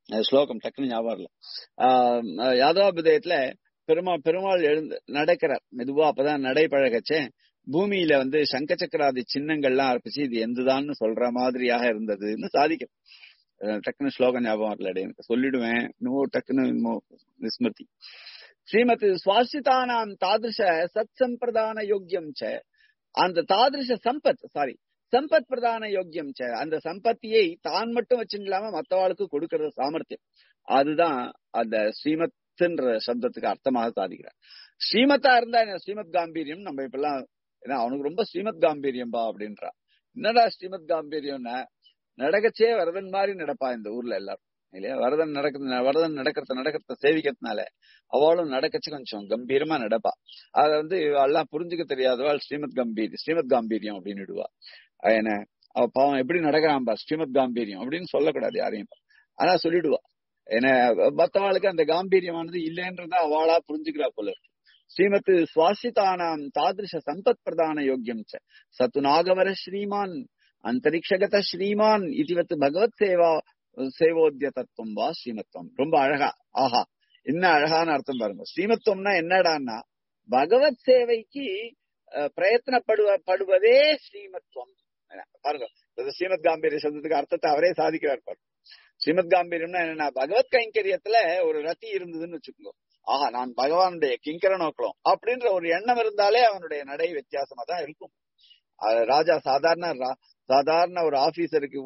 ஸ்லோகம் டக்குன்னு ஞாபகம் இல்ல யாதவாபிதயத்துல பெருமாள் பெருமாள் எழுந்து நடக்கிறார் மெதுவா அப்பதான் நடை பழகச்சே பூமியில வந்து சங்க சக்கராதி சின்னங்கள்லாம் அர்ப்பிச்சு இது எந்துதான்னு சொல்ற மாதிரியாக இருந்ததுன்னு சாதிக்கும் டக்குன்னு ஸ்லோகம் ஞாபகம் வரல எனக்கு சொல்லிடுவேன் இன்னும் டக்குன்னு விஸ்மிருதி ஸ்ரீமத் சுவாசிதானாம் தாதிருஷ சத் சம்பிரதான யோக்கியம் ச அந்த தாதிருஷ சம்பத் சாரி சம்பத் பிரதான யோக்கியம் ச அந்த சம்பத்தியை தான் மட்டும் வச்சுக்கலாம மத்தவாளுக்கு கொடுக்கறது சாமர்த்தியம் அதுதான் அந்த ஸ்ரீமத்ன்ற சப்தத்துக்கு அர்த்தமாக சாதிக்கிறார் ஸ்ரீமத்தா இருந்தா என்ன ஸ்ரீமத் காம்பீரியம் நம்ம இப்பெல்லாம் ஏன்னா அவனுக்கு ரொம்ப ஸ்ரீமத் காம்பீரியம்பா அப்படின்றா என்னடா ஸ்ரீமத் காம்பீரியம்னா நடக்கச்சே வரதன் மாதிரி நடப்பா இந்த ஊர்ல எல்லாரும் இல்லையா வரதன் நடக்கிறது வரதன் நடக்கிறத நடக்கிறத சேவிக்கிறதுனால அவளும் நடக்கச்சு கொஞ்சம் கம்பீரமா நடப்பா அத வந்து எல்லாம் புரிஞ்சுக்க தெரியாதவாள் ஸ்ரீமத் கம்பீர் ஸ்ரீமத் காம்பீரியம் அப்படின்னு விடுவா என்ன அவ பாவம் எப்படி நடக்கிறான்பா ஸ்ரீமத் காம்பீரியம் அப்படின்னு சொல்லக்கூடாது யாரையும் ஆனா சொல்லிடுவா ஏன்னா மத்தவாளுக்கு அந்த காம்பீரியமானது இல்லைன்றதா அவளா புரிஞ்சுக்கிறா போல இருக்கு ஸ்ரீமத் சுவாசிதானாம் தாதிருஷ சம்பத் பிரதான யோக்கியம் சத்து நாகவர ஸ்ரீமான் அந்தரிக்ஷகத ஸ்ரீமான் இதுவத்து பகவத் சேவா சேவோத்திய தத்துவம் வா ஸ்ரீமத்துவம் ரொம்ப அழகா ஆஹா என்ன அழகான அர்த்தம் பாருங்க ஸ்ரீமத்துவம்னா என்னடான்னா பகவத் சேவைக்கு பிரயத்தனப்படுவ படுவதே ஸ்ரீமத்துவம் பாருங்க ஸ்ரீமத் காம்பீரிய சப்தத்துக்கு அர்த்தத்தை அவரே சாதிக்கிறார் பாருங்க ஸ்ரீமத் காம்பீரியம்னா என்னன்னா பகவத் கைங்கரியத்துல ஒரு ரத்தி இருந்ததுன்னு வச்சுக்கோங்க ஆஹா நான் பகவானுடைய கிங்கர நோக்கலாம் அப்படின்ற ஒரு எண்ணம் இருந்தாலே அவனுடைய நடை வித்தியாசமா தான் இருக்கும் ராஜா சாதாரண சாதாரண ஒரு ஆபீசருக்கு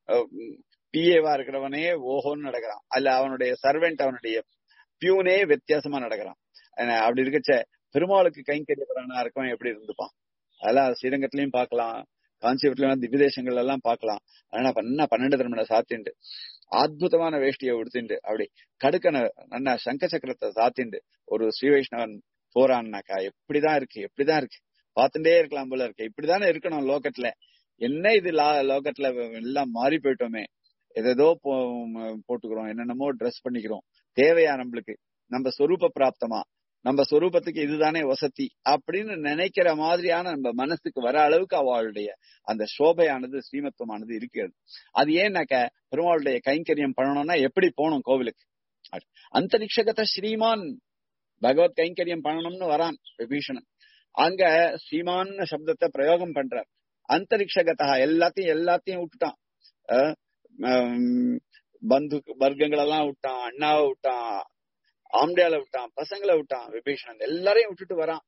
பிஏவா இருக்கிறவனே ஓஹோன்னு நடக்கிறான் அல்ல அவனுடைய சர்வெண்ட் அவனுடைய பியூனே வித்தியாசமா நடக்கிறான் அப்படி இருக்கச்ச பெருமாளுக்கு கைங்கரியவரானா இருக்கவன் எப்படி இருந்துப்பான் அதெல்லாம் ஸ்ரீரங்கத்திலயும் பார்க்கலாம் காஞ்சிபுரத்துலயும் திவ்யதேசங்கள் எல்லாம் பார்க்கலாம் ஆனா பண்ண பன்னெண்டு திருமண சாத்திண்டு அற்புதமான வேஷ்டியை உடுத்திண்டு அப்படி கடுக்கன நன்னா சங்க சக்கரத்தை சாத்திண்டு ஒரு ஸ்ரீ வைஷ்ணவன் போறான்னாக்கா எப்படிதான் இருக்கு எப்படிதான் இருக்கு பார்த்துட்டே இருக்கலாம் போல இருக்கு இப்படிதானே இருக்கணும் லோக்கத்துல என்ன இது லோக்கத்துல எல்லாம் மாறி போயிட்டோமே எதோ போட்டுக்கிறோம் என்னென்னமோ ட்ரெஸ் பண்ணிக்கிறோம் தேவையா நம்மளுக்கு நம்ம சொரூப பிராப்தமா நம்ம சொரூபத்துக்கு இதுதானே வசதி அப்படின்னு நினைக்கிற மாதிரியான நம்ம மனசுக்கு வர அளவுக்கு அவளுடைய அந்த சோபையானது ஸ்ரீமத்துவமானது இருக்கிறது அது ஏன்னாக்க பெருமாளுடைய கைங்கரியம் பண்ணணும்னா எப்படி போகணும் கோவிலுக்கு அந்தரிக்ஷகத ஸ்ரீமான் பகவத் கைங்கரியம் பண்ணணும்னு வரான் விபீஷணன் அங்க ஸ்ரீமான் சப்தத்தை பிரயோகம் பண்றார் அந்தரிக்ஷகதா எல்லாத்தையும் எல்லாத்தையும் விட்டுட்டான் பந்து வர்க்கங்கள் எல்லாம் விட்டான் அண்ணாவை விட்டான் ஆம்டியால விட்டான் பசங்களை விட்டான் விபீஷணன் எல்லாரையும் விட்டுட்டு வரான்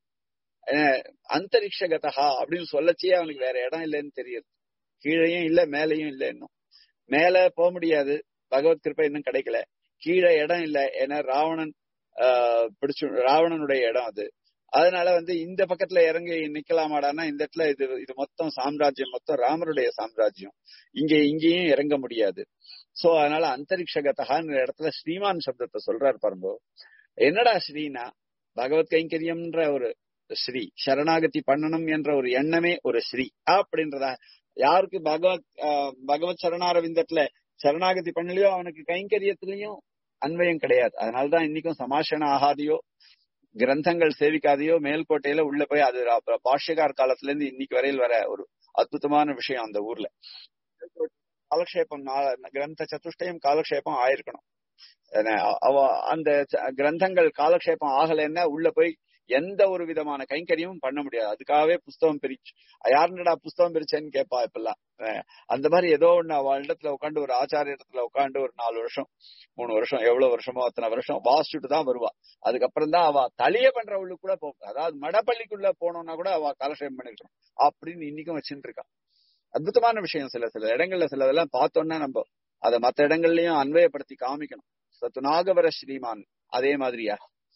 அந்தரிக்ஷகதா அப்படின்னு சொல்லச்சே அவனுக்கு வேற இடம் இல்லைன்னு தெரியுது கீழையும் இல்ல மேலையும் இல்ல இன்னும் மேல போக முடியாது பகவத் கிருப்பை இன்னும் கிடைக்கல கீழே இடம் இல்ல ஏன்னா ராவணன் ஆஹ் பிடிச்சு ராவணனுடைய இடம் அது அதனால வந்து இந்த பக்கத்துல இறங்கி நிக்கலாமாடான்னா இந்த இடத்துல இது இது மொத்தம் சாம்ராஜ்யம் மொத்தம் ராமருடைய சாம்ராஜ்யம் இங்க இங்கேயும் இறங்க முடியாது சோ அதனால அந்தரிக்ஷகத்தகான்ற இடத்துல ஸ்ரீமான் சப்தத்தை சொல்றாரு பாருங்க என்னடா ஸ்ரீனா பகவத் கைங்கரியம்ன்ற ஒரு ஸ்ரீ சரணாகதி பண்ணணும் என்ற ஒரு எண்ணமே ஒரு ஸ்ரீ அப்படின்றதா யாருக்கு பகவத் பகவத் சரணாரவிந்தத்துல சரணாகதி பண்ணலையோ அவனுக்கு கைங்கரியத்திலையும் அன்வயம் கிடையாது அதனாலதான் இன்னைக்கும் சமாஷண ஆகாதியோ கிரந்தங்கள் சேவிக்காதையோ மேல்கோட்டையில உள்ள போய் அது பாஷ்யகார் காலத்துல இருந்து இன்னைக்கு வரையில் வர ஒரு அற்புதமான விஷயம் அந்த ஊர்ல காலக்ஷேபம் கிரந்த சதுஷ்டயம் காலக்ஷேபம் ஆயிருக்கணும் அவ அந்த கிரந்தங்கள் காலக்ஷேபம் ஆகலைன்னா உள்ள போய் எந்த ஒரு விதமான கைங்கரியமும் பண்ண முடியாது அதுக்காகவே புஸ்தகம் பிரிச்சு யாருன்னடா புஸ்தகம் பிரிச்சேன்னு கேட்பா இப்பெல்லாம் அந்த மாதிரி ஏதோ ஒண்ணு அவள் இடத்துல உட்காந்து ஒரு ஆச்சாரிய இடத்துல உட்காந்து ஒரு நாலு வருஷம் மூணு வருஷம் எவ்வளவு வருஷமோ அத்தனை வருஷம் வாசிச்சுட்டு தான் வருவா அதுக்கப்புறம் தான் அவ தலைய பண்றவளுக்கு கூட போகும் அதாவது மடப்பள்ளிக்குள்ள போனோம்னா கூட அவ காலக்ஷேபம் பண்ணிருக்கணும் அப்படின்னு இன்னைக்கும் வச்சுட்டு இருக்கா அற்புதமான விஷயம் சில சில இடங்கள்ல சிலதெல்லாம் பார்த்தோம்னா நம்ம அதை மத்த இடங்கள்லயும் அன்வயப்படுத்தி காமிக்கணும் சத்து நாகவர ஸ்ரீமான் அதே மாதிரியா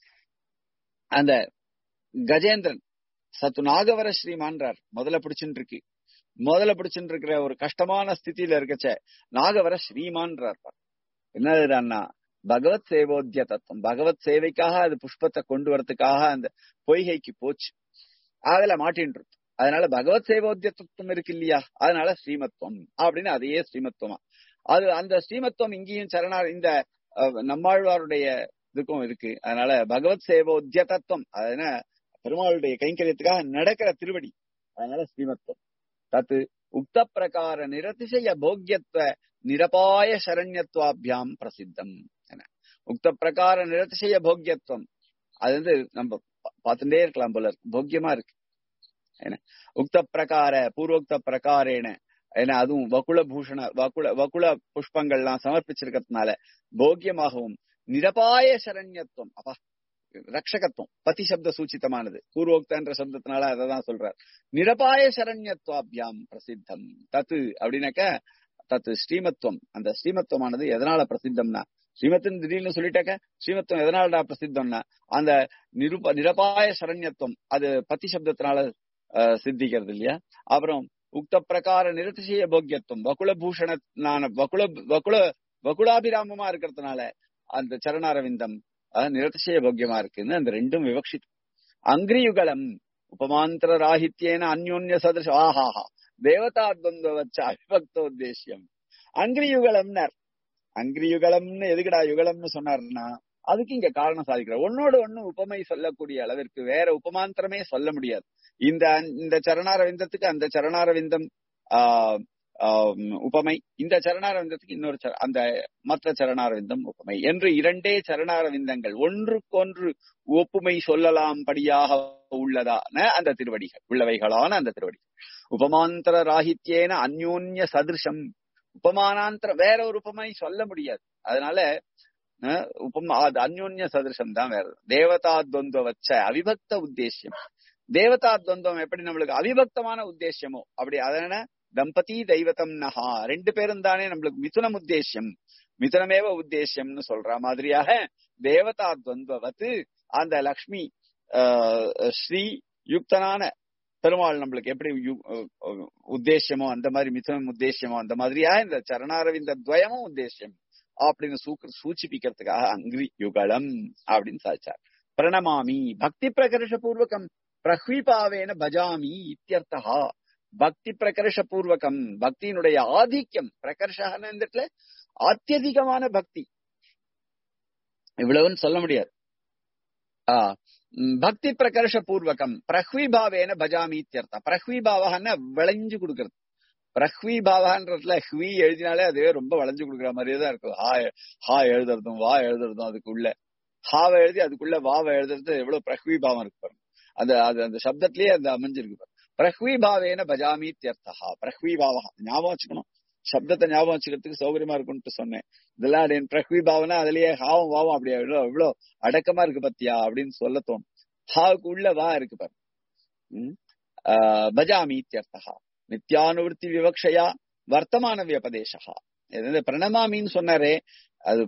அந்த கஜேந்திரன் சத்து நாகவர ஸ்ரீமான்றார் முதல்ல பிடிச்சுட்டு இருக்கு முதல்ல பிடிச்சுட்டு இருக்கிற ஒரு கஷ்டமான ஸ்திதியில இருக்கச்ச நாகவர ஸ்ரீமான்றார் என்னதுன்னா பகவத் சேவோத்திய தத்துவம் பகவத் சேவைக்காக அது புஷ்பத்தை கொண்டு வரதுக்காக அந்த பொய்கைக்கு போச்சு அதுல மாட்டின்னு அதனால பகவத் சேவோத்திய தத்துவம் இருக்கு இல்லையா அதனால ஸ்ரீமத்துவம் அப்படின்னு அதையே ஸ்ரீமத்துவமா அது அந்த ஸ்ரீமத்துவம் இங்கேயும் சரணா இந்த நம்மாழ்வாருடைய இதுக்கும் இருக்கு அதனால பகவத் சேவோத்திய தத்துவம் அதனால பெருமாளுடைய கைங்கரியத்துக்காக நடக்கிற திருவடி அதனால ஸ்ரீமத்துவம் தத்து உக்த பிரகார நிரதிசய போக்கியத்துவ நிரபாய சரண்யத்துவாபியாம் பிரசித்தம் என உக்த பிரகார நிரதிசய போக்கியத்துவம் அது வந்து நம்ம பார்த்துட்டே இருக்கலாம் போல இருக்கு போக்கியமா இருக்கு என்ன உக்த பிரகார பூர்வோக்த பிரகாரேன ஏன்னா அதுவும் வகுல பூஷண வகுல வகுல புஷ்பங்கள்லாம் சமர்ப்பிச்சிருக்கிறதுனால போக்கியமாகவும் நிரபாய சரண்யத்துவம் அப்பா ரக்ஷகத்துவம் பதி சப்த சூச்சிதமானது பூர்வோக்தன்ற சப்தத்தினால அததான் சொல்றார் நிரபாய சரண்யத்துவாபியாம் பிரசித்தம் தத்து அப்படின்னாக்க தத்து ஸ்ரீமத்துவம் அந்த ஸ்ரீமத்துவமானது எதனால பிரசித்தம்னா ஸ்ரீமத்தின் திடீர்னு சொல்லிட்டாக்க ஸ்ரீமத்துவம் எதனால பிரசித்தம்னா அந்த நிருப நிரபாய சரண்யத்துவம் அது பத்தி சப்தத்தினால சித்திக்கிறது இல்லையா அப்புறம் உக்த பிரகார நிரதிசய போக்கியத்துவம் வகுல பூஷணனான வகுல வகுல வகுலாபிராமமா இருக்கிறதுனால அந்த சரணாரவிந்தம் நிரதிசய போக்கியமா இருக்குன்னு அந்த ரெண்டும் விவக்ஷித்து அங்கிரியுகலம் உபமாந்திர ராகித்யேன அந்யோன்ய சதൃശ ஆஹாஹா தேவதா துவந்த வச்ச அவிபக்தோத்தேசியம் அங்கிரியுகலம்னர் அங்கிரியுகலம்னு எதுக்குடா யுகலம்னு சொன்னார்னா அதுக்கு இங்க காரணம் சாதிக்கிற ஒன்னோட ஒண்ணு உபமை சொல்லக்கூடிய அளவிற்கு வேற உபமாந்திரமே சொல்ல முடியாது இந்த இந்த சரணாரவிந்தத்துக்கு அந்த சரணாரவிந்தம் ஆஹ் உபமை இந்த சரணாரவிந்தத்துக்கு இன்னொரு அந்த மற்ற சரணாரவிந்தம் உபமை என்று இரண்டே சரணாரவிந்தங்கள் ஒன்றுக்கொன்று ஒப்புமை சொல்லலாம் படியாக உள்ளதான அந்த திருவடிகள் உள்ளவைகளான அந்த திருவடிகள் உபமாந்திர ராகித்யேன அந்யோன்ய சதிருஷம் உபமானாந்திர வேற ஒரு உபமை சொல்ல முடியாது அதனால உபமா அது அந்யோன்ய சதிருஷம் தான் வேற தேவதா துவந்த வச்ச அவிபக்த உத்தேசியம் தேவதா துவந்தம் எப்படி நம்மளுக்கு அவிபக்தமான உத்தேசியமோ அப்படி அதன தம்பதி தெய்வத்தம் நகா ரெண்டு பேரும் தானே நம்மளுக்கு மிதுனம் உத்தேசியம் மிதுனமேவ உத்தேசியம்னு சொல்ற மாதிரியாக தேவதா துவந்தவத்து அந்த லக்ஷ்மி ஸ்ரீ யுக்தனான பெருமாள் நம்மளுக்கு எப்படி உத்தேசியமோ அந்த மாதிரி மிதுனம் உத்தேசியமோ அந்த மாதிரியா இந்த சரணாரவிந்த துவயமும் உத்தேசியம் அப்படின்னு சூச்சிப்பிக்கிறதுக்காக அங்கிரி யுகலம் அப்படின்னு சாதிச்சார் பிரணமாமி பக்தி பிரகர்ஷ பூர்வகம் பிரஹ்வீபாவேன பஜாமி இத்தியர்த்தா பக்தி பிரகர்ஷ பூர்வகம் பக்தியினுடைய ஆதிக்கம் பிரகர்ஷன இந்த இடத்துல அத்தியதிகமான பக்தி இவ்வளவுன்னு சொல்ல முடியாது ஆஹ் பக்தி பிரகர்ஷ பூர்வகம் பிரஹ்விபாவேன பஜாமி இத்தியர்த்தம் பிரஹ்விபாவகன்னா விளைஞ்சு கொடுக்கறது பிரஹ்விபாவன்றதுல ஹ்வி எழுதினாலே அதுவே ரொம்ப வளைஞ்சு கொடுக்குற மாதிரியே தான் இருக்கும் ஹா ஹா எழுதுறதும் வா எழுதுறதும் அதுக்குள்ள ஹாவை எழுதி அதுக்குள்ள வாவை எழுதுறது எவ்வளவு பிரஹ்விபாவம் இருக்கு பாருங்க அந்த அது அந்த சப்தத்திலேயே அந்த அமைஞ்சிருக்கு பாருங்க பிரஹ்விபாவேன பஜாமி தியர்த்தா பிரஹ்விபாவா ஞாபகம் வச்சுக்கணும் சப்தத்தை ஞாபகம் வச்சுக்கிறதுக்கு சௌகரியமா இருக்கும்னு சொன்னேன் இதெல்லாம் என் பிரஹ்விபாவனா அதுலயே ஹாவும் வாவும் அப்படியே எவ்வளவு எவ்வளவு அடக்கமா இருக்கு பத்தியா அப்படின்னு சொல்ல தோணும் ஹாவுக்கு உள்ள வா இருக்கு பாரு பஜாமி தியர்த்தா நித்யானுவர்த்தி விவக்ஷயா வர்த்தமான வியபதேசா பிரணமாமின்னு சொன்னாரே அது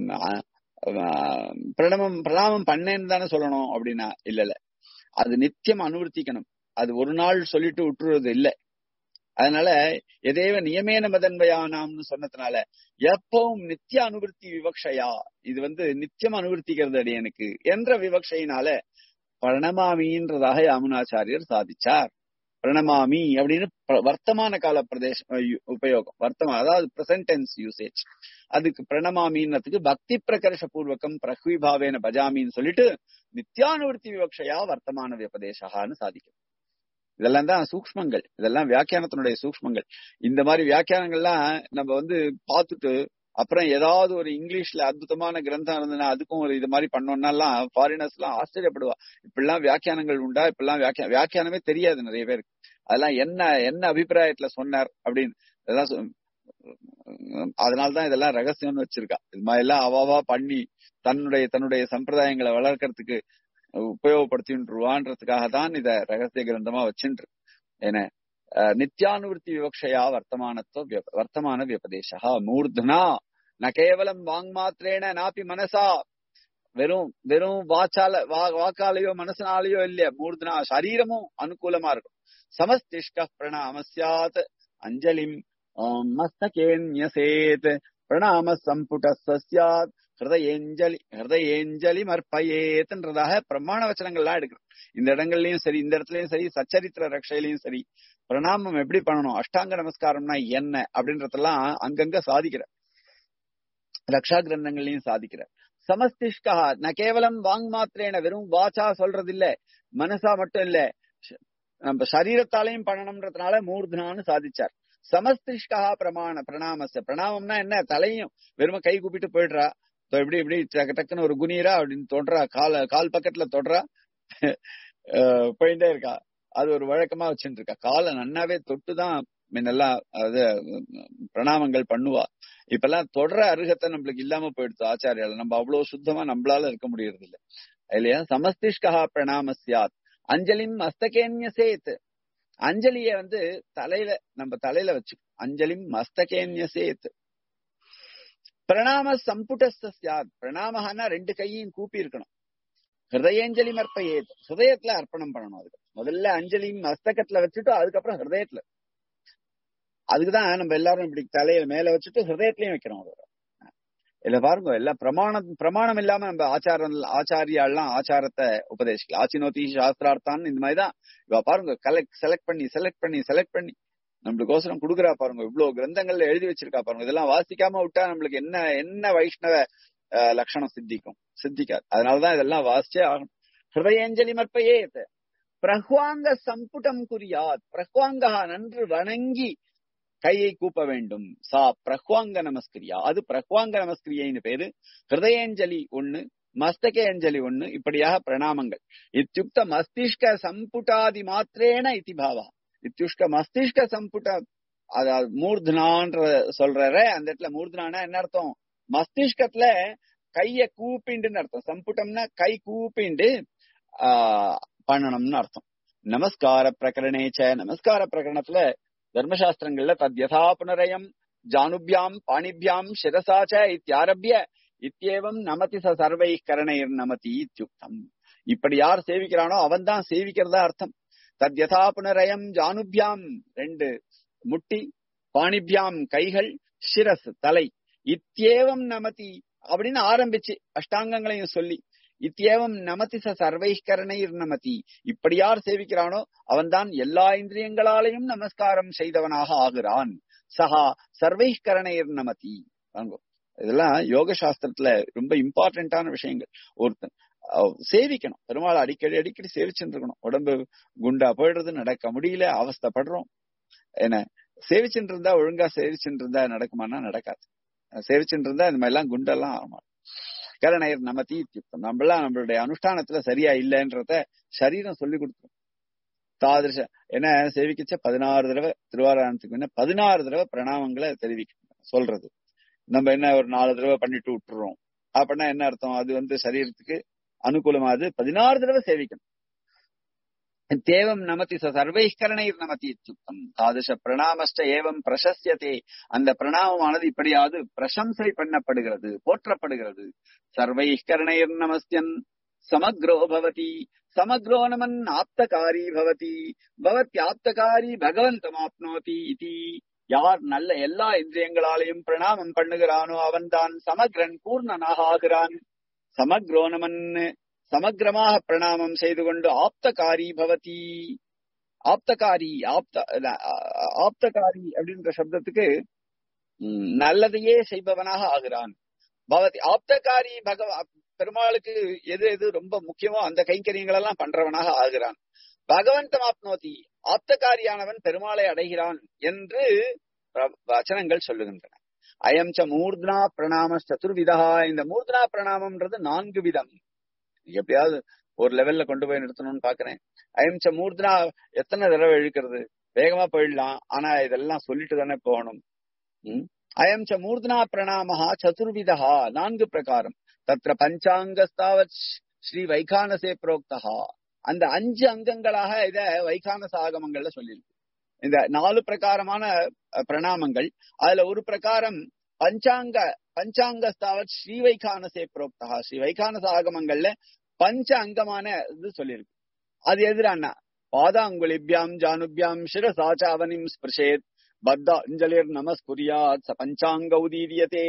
பிரணமம் பிரணாமம் பண்ணேன்னு தானே சொல்லணும் அப்படின்னா இல்ல இல்ல அது நித்தியம் அனுவர்த்திக்கணும் அது ஒரு நாள் சொல்லிட்டு விட்டுறது இல்ல அதனால எதேவ நியமேன மதன்வயானாம்னு சொன்னதுனால எப்பவும் நித்திய அனுவர்த்தி விவக்ஷயா இது வந்து நித்தியம் அனுவர்த்திக்கிறது அடி எனக்கு என்ற விவக்ஷையினால பிரணமாமின்றதாக யாமுனாச்சாரியர் சாதிச்சார் பிரணமாமி அப்படின்னு வர்த்தமான கால பிரதேச உபயோகம் வர்த்தமான அதாவது பிரசன்டென்ஸ் யூசேஜ் அதுக்கு பிரணமாமின்னதுக்கு பக்தி பிரகர்ஷ பூர்வகம் பிரஹ்விபாவேன பஜாமின்னு சொல்லிட்டு நித்யானுவர்த்தி விவக்ஷையா வர்த்தமான வியபதேசான்னு சாதிக்கும் இதெல்லாம் தான் சூக்மங்கள் இதெல்லாம் வியாக்கியானத்தினுடைய சூக்மங்கள் இந்த மாதிரி வியாக்கியானங்கள்லாம் நம்ம வந்து பார்த்துட்டு அப்புறம் ஏதாவது ஒரு இங்கிலீஷ்ல அற்புதமான கிரந்தம் இருந்ததுன்னா அதுக்கும் ஒரு இது மாதிரி பண்ணோம்னாலாம் ஃபாரினர்ஸ் எல்லாம் ஆச்சரியப்படுவா இப்படிலாம் வியாக்கியானங்கள் உண்டா இப்பெல்லாம் வியாக்கிய வியாக்கியானமே தெரியாது நிறைய பேருக்கு அதெல்லாம் என்ன என்ன அபிப்பிராயத்துல சொன்னார் அப்படின்னு இதெல்லாம் அதனால்தான் இதெல்லாம் ரகசியம்னு வச்சிருக்கா இது மாதிரி எல்லாம் அவாவா பண்ணி தன்னுடைய தன்னுடைய சம்பிரதாயங்களை வளர்க்கறதுக்கு உபயோகப்படுத்தின்றுவான்றதுக்காக தான் இத ரகசிய கிரந்தமா வச்சுட்டு ஏன்னா நித்யானுவர்த்தி விவக்ஷயா வர்த்தமானத்துவ வர்த்தமான வியபதேசா மூர்தனா ந கேவலம் வாங் மாத்திரேன நாப்பி மனசா வெறும் வெறும் வாச்சால வாக்காலையோ மனசனாலேயோ இல்லையா மூர்தனா சரீரமும் அனுகூலமா இருக்கும் சமஸ்திஷ்க பிரணாம சியாத் அஞ்சலிம் மஸ்தகேன்யசேத் பிரணாம சம்புட சசியாத் ஹிருதயேஞ்சலி ஹிருதயேஞ்சலி மற்பயேத்ன்றதாக பிரமாண வச்சனங்கள்லாம் எடுக்கிறோம் இந்த இடங்கள்லயும் சரி இந்த இடத்துலயும் சரி சச்சரித்திர ரக்ஷையிலயும் சரி பிரணாமம் எப்படி பண்ணணும் அஷ்டாங்க நமஸ்காரம்னா என்ன அப்படின்றதெல்லாம் அங்கங்க சாதிக்கிற ரக்ஷா கிரந்தங்கள்லயும் சாதிக்கிற சமஸ்திஷ்கா ந கேவலம் வாங் மாத்திரேன வெறும் வாச்சா சொல்றது இல்ல மனசா மட்டும் இல்ல நம்ம சரீரத்தாலையும் பண்ணணும்ன்றதுனால மூர்தனான்னு சாதிச்சார் சமஸ்திஷ்கா பிரமாண பிரணாமச பிரணாமம்னா என்ன தலையும் வெறும கை கூப்பிட்டு போயிடுறா இப்ப இப்படி இப்படி டக்கு டக்குன்னு ஒரு குனிரா அப்படின்னு தொடுறா கால கால் பக்கத்துல தொடுறா அஹ் போயிட்டே இருக்கா அது ஒரு வழக்கமா வச்சுட்டு இருக்கா காலை நன்னாவே தொட்டுதான் முன்னெல்லாம் அது பிரணாமங்கள் பண்ணுவா இப்பெல்லாம் தொடர அருகத்தை நம்மளுக்கு இல்லாம போயிடுது ஆச்சாரியால நம்ம அவ்வளவு சுத்தமா நம்மளால இருக்க முடியறது இல்ல இல்லையா சமஸ்திஷ்கா பிரணாமஸ்யாத் அஞ்சலிம் மஸ்தகேன்ய சேத் அஞ்சலிய வந்து தலையில நம்ம தலையில வச்சு அஞ்சலிம் மஸ்தகேன்ய சேத் பிரணாம சம்புடஸ்யாத் பிரணாமஹானா ரெண்டு கையும் கூப்பி இருக்கணும் ஹிருதயஞ்சலி மர்ப்பயேத் ஹிருதயத்துல அர்ப்பணம் பண்ணணும் அதுக்கு முதல்ல அஞ்சலி மஸ்தகத்துல வச்சுட்டு அதுக்கப்புறம் ஹிருதயத்துல அதுக்குதான் நம்ம எல்லாரும் இப்படி தலையில மேல வச்சுட்டு ஹிருதயத்திலயும் வைக்கிறோம் அது இல்ல பாருங்க எல்லாம் பிரமாணம் பிரமாணம் இல்லாம நம்ம ஆச்சாரம் ஆச்சாரியாலாம் ஆச்சாரத்தை உபதேசிக்கல ஆச்சினோதி சாஸ்திரார்த்தான் இந்த மாதிரிதான் இவ பாருங்க கலெக்ட் செலக்ட் பண்ணி செலக்ட் பண்ணி செலக்ட் பண்ணி நம்மளுக்கோசரம் கொடுக்குறா பாருங்க இவ்வளவு கிரந்தங்கள்ல எழுதி வச்சிருக்கா பாருங்க இதெல்லாம் வாசிக்காம விட்டா நம்மளுக்கு என்ன என்ன வைஷ்ணவ லட்சணம் சித்திக்கும் சித்திக்காது அதனாலதான் இதெல்லாம் வாசிச்சே ஆகணும் ஹிருதயஞ்சலி மற்பையே பிரஹ்வாங்க சம்புடம் குறியாத் பிரஹ்வாங்கா நன்று வணங்கி கையை கூப்ப வேண்டும் சா பிரஹ்வாங்க நமஸ்கிரியா அது பிரஹ்வாங்க நமஸ்கிரியைன்னு பேரு ஹிருதயஞ்சலி ஒண்ணு மஸ்தக அஞ்சலி ஒண்ணு இப்படியாக பிரணாமங்கள் இத்தியுக்த மஸ்திஷ்க சம்புட்டாதி மாத்திரேன இத்தி பாவா இத்தியுஷ்க மஸ்திஷ்க சம்புட்ட அதாவது மூர்தனான்ற சொல்றாரு அந்த இடத்துல மூர்தனானா என்ன அர்த்தம் மஸ்திஷ்கத்துல கைய கூப்பிண்டுன்னு அர்த்தம் சம்புட்டம்னா கை கூப்பிண்டு ஆஹ் பண்ணணும்னு அர்த்தம் நமஸ்கார பிரகரணேச்ச நமஸ்கார பிரகரணத்துல தர்மசாஸ்திரங்கள்ல தத்யதா புனரயம் ஜானுபியாம் பாணிபியாம் சிரசாச்ச இத்தியாரபிய இத்தியேவம் நமதி ச சர்வை கரணைர் நமதி இத்தியுக்தம் இப்படி யார் சேவிக்கிறானோ அவன் தான் சேவிக்கிறதா அர்த்தம் தத்யதா புனரயம் ஜானுபியாம் ரெண்டு முட்டி பாணிபியாம் கைகள் சிரஸ் தலை இத்தியேவம் நமதி அப்படின்னு ஆரம்பிச்சு அஷ்டாங்கங்களையும் சொல்லி இத்தியேவம் நமதி ச சர்வைகரணைர் நமதி இப்படி யார் சேவிக்கிறானோ அவன்தான் எல்லா இந்திரியங்களாலையும் நமஸ்காரம் செய்தவனாக ஆகிறான் சஹா சர்வைகரணைர் நமதி வாங்கோ இதெல்லாம் யோக சாஸ்திரத்துல ரொம்ப இம்பார்ட்டன்டான விஷயங்கள் ஒருத்தன் சேவிக்கணும் பெருமாள் அடிக்கடி அடிக்கடி சேவிச்சுட்டு இருக்கணும் உடம்பு குண்டா போயிடுறது நடக்க முடியல அவஸ்தப்படுறோம் என்ன சேவிச்சுட்டு இருந்தா ஒழுங்கா சேவிச்சுட்டு இருந்தா நடக்குமானா நடக்காது சேவிச்சுட்டு இருந்தா இந்த மாதிரி எல்லாம் குண்டெல்லாம் ஆகும் கரணயர் நமதி இத்தியுக்தம் நம்மளாம் நம்மளுடைய அனுஷ்டானத்துல சரியா இல்லைன்றத சரீரம் சொல்லி கொடுத்துரும் தாதிருஷ என்ன சேவிக்கச்ச பதினாறு தடவை திருவாராயணத்துக்கு முன்ன பதினாறு தடவை பிரணாமங்களை தெரிவிக்க சொல்றது நம்ம என்ன ஒரு நாலு தடவை பண்ணிட்டு விட்டுறோம் அப்படின்னா என்ன அர்த்தம் அது வந்து சரீரத்துக்கு அனுகூலமாது பதினாறு தடவை சேவிக்கணும் தேவம் நமதி சர்வைகரணைர் நமதி இத்தியுக்தம் தாதிஷ பிரணாமஸ்ட ஏவம் பிரசஸ்யதே அந்த பிரணாமமானது இப்படியாவது பிரசம்சை பண்ணப்படுகிறது போற்றப்படுகிறது சர்வைகரணைர் நமஸ்யன் சமக்ரோ பவதி சமக்ரோ நமன் ஆப்தகாரி பவதி பவத்யாப்தகாரி பகவந்தமாப்னோதி இதி யார் நல்ல எல்லா இந்திரியங்களாலையும் பிரணாமம் பண்ணுகிறானோ அவன்தான் சமக்ரன் பூர்ணனாக ஆகிறான் சமக்ரோனமன் சமக்கிரமாக பிரணாமம் செய்து கொண்டு ஆப்தகாரி பவதி ஆப்தகாரி ஆப்த ஆப்தகாரி அப்படின்ற சப்தத்துக்கு நல்லதையே செய்பவனாக ஆகிறான் பவதி ஆப்தகாரி பகவ பெருமாளுக்கு எது எது ரொம்ப முக்கியமோ அந்த கைங்கரியங்கள் எல்லாம் பண்றவனாக ஆகிறான் பகவந்தம் ஆப்னோதி ஆப்தகாரியானவன் பெருமாளை அடைகிறான் என்று வச்சனங்கள் சொல்லுகின்றன அயம் ச மூர்தனா பிரணாம சதுர்விதா இந்த மூர்தனா பிரணாமம்ன்றது நான்கு விதம் எப்படியாவது ஒரு லெவல்ல கொண்டு போய் நிறுத்தணும்னு பாக்குறேன் அயம் ச மூர்தனா எத்தனை தடவை இழுக்கிறது வேகமா போயிடலாம் ஆனா இதெல்லாம் சொல்லிட்டு தானே போகணும் அயம் ச மூர்தனா பிரணாமஹா சதுர்விதா நான்கு பிரகாரம் தத்திர பஞ்சாங்கஸ்தாவத் ஸ்ரீ வைகானசே புரோக்தா அந்த அஞ்சு அங்கங்களாக இத வைகானச ஆகமங்கள்ல சொல்லியிருக்கு இந்த நாலு பிரகாரமான பிரணாமங்கள் அதுல ஒரு பிரகாரம் பஞ்சாங்க பஞ்சாங்கஸ்தாவத் ஸ்ரீ வைகானசே புரோக்தா ஸ்ரீ வைகானச ஆகமங்கள்ல பஞ்ச அங்கமான இது சொல்லியிருக்கு அது எதிரானா பாதாங்குலிபியாம் ஜானுபியாம் சிரசாச்சாவனிம் ஸ்பிருஷேத் பத்தா அஞ்சலிர் நமஸ்குரியாத் ச பஞ்சாங்க உதீரியதே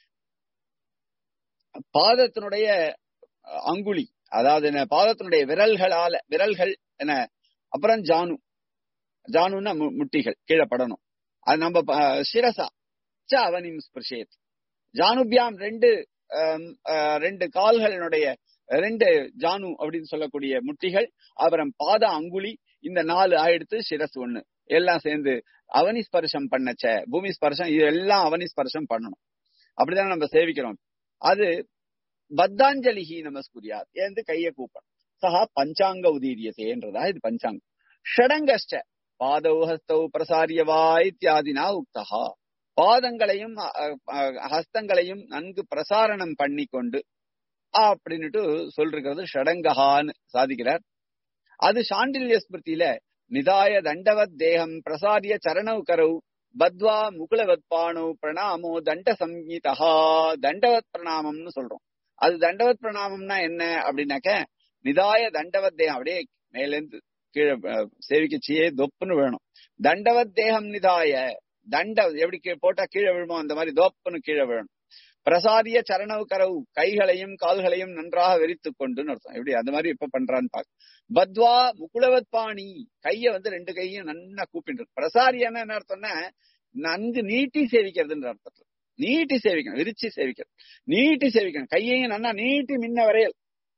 பாதத்தினுடைய அங்குலி அதாவது என்ன பாதத்தினுடைய விரல்களால விரல்கள் என்ன அப்புறம் ஜானு ஜானுன்னா முட்டிகள் கீழே படணும் அது நம்ம சிரசா ச அவனிம் ஸ்பிருஷேத் ஜானுபியாம் ரெண்டு ரெண்டு கால்களினுடைய ரெண்டு ஜானு அப்படின்னு சொல்லக்கூடிய முட்டிகள் அப்புறம் பாத அங்குலி இந்த நாலு ஆயிடுத்து சிரஸ் ஒண்ணு எல்லாம் சேர்ந்து அவனி ஸ்பர்ஷம் பண்ணச்ச பூமி ஸ்பர்ஷம் இது எல்லாம் அவனி ஸ்பர்ஷம் பண்ணணும் அப்படிதான் நம்ம சேவிக்கிறோம் அது பத்தாஞ்சலிஹி நமஸ்குரியார் ஏந்து கைய கூப்பன் சஹா பஞ்சாங்க உதீரியசேன்றதா இது பஞ்சாங்கம் ஷடங்கஷ்ட பாதௌ ஹஸ்தௌ பிரசாரியவா இத்தியாதினா உக்தஹா பாதங்களையும் ஹஸ்தங்களையும் நன்கு பிரசாரணம் பண்ணி கொண்டு அப்படின்னுட்டு சொல்றது ஷடங்கஹான்னு சாதிக்கிறார் அது சாண்டில்ய ஸ்மிருதியில நிதாய தண்டவத் தேகம் பிரசாரிய சரணவ் கரவு பத்வா முகுலவத் பாணு பிரணாமோ தண்ட சங்கீதா தண்டவத் பிரணாமம்னு சொல்றோம் அது தண்டவத் பிரணாமம்னா என்ன அப்படின்னாக்க நிதாய தண்டவத் தேகம் அப்படியே மேலேந்து கீழே சேவிக்கச்சியே தொப்புன்னு வேணும் தண்டவத் தேகம் நிதாய தண்ட எப்படி போட்டா கீழே விழுமோ அந்த மாதிரி தோப்புன்னு கீழே விழணும் பிரசாரிய சரணவு கரவு கைகளையும் கால்களையும் நன்றாக வெறித்து கொண்டுன்னு அர்த்தம் எப்படி அந்த மாதிரி இப்ப பண்றான்னு பாக்க பத்வா முகுலவத் பாணி கைய வந்து ரெண்டு கையும் நன்னா கூப்பிட்டு பிரசாரியன்னு என்ன அர்த்தம்னா நன்கு நீட்டி சேவிக்கிறதுன்ற அர்த்தத்துல நீட்டி சேவிக்கணும் விரிச்சு சேவிக்கணும் நீட்டி சேவிக்கணும் கையையும் நன்னா நீட்டி முன்ன வரையல்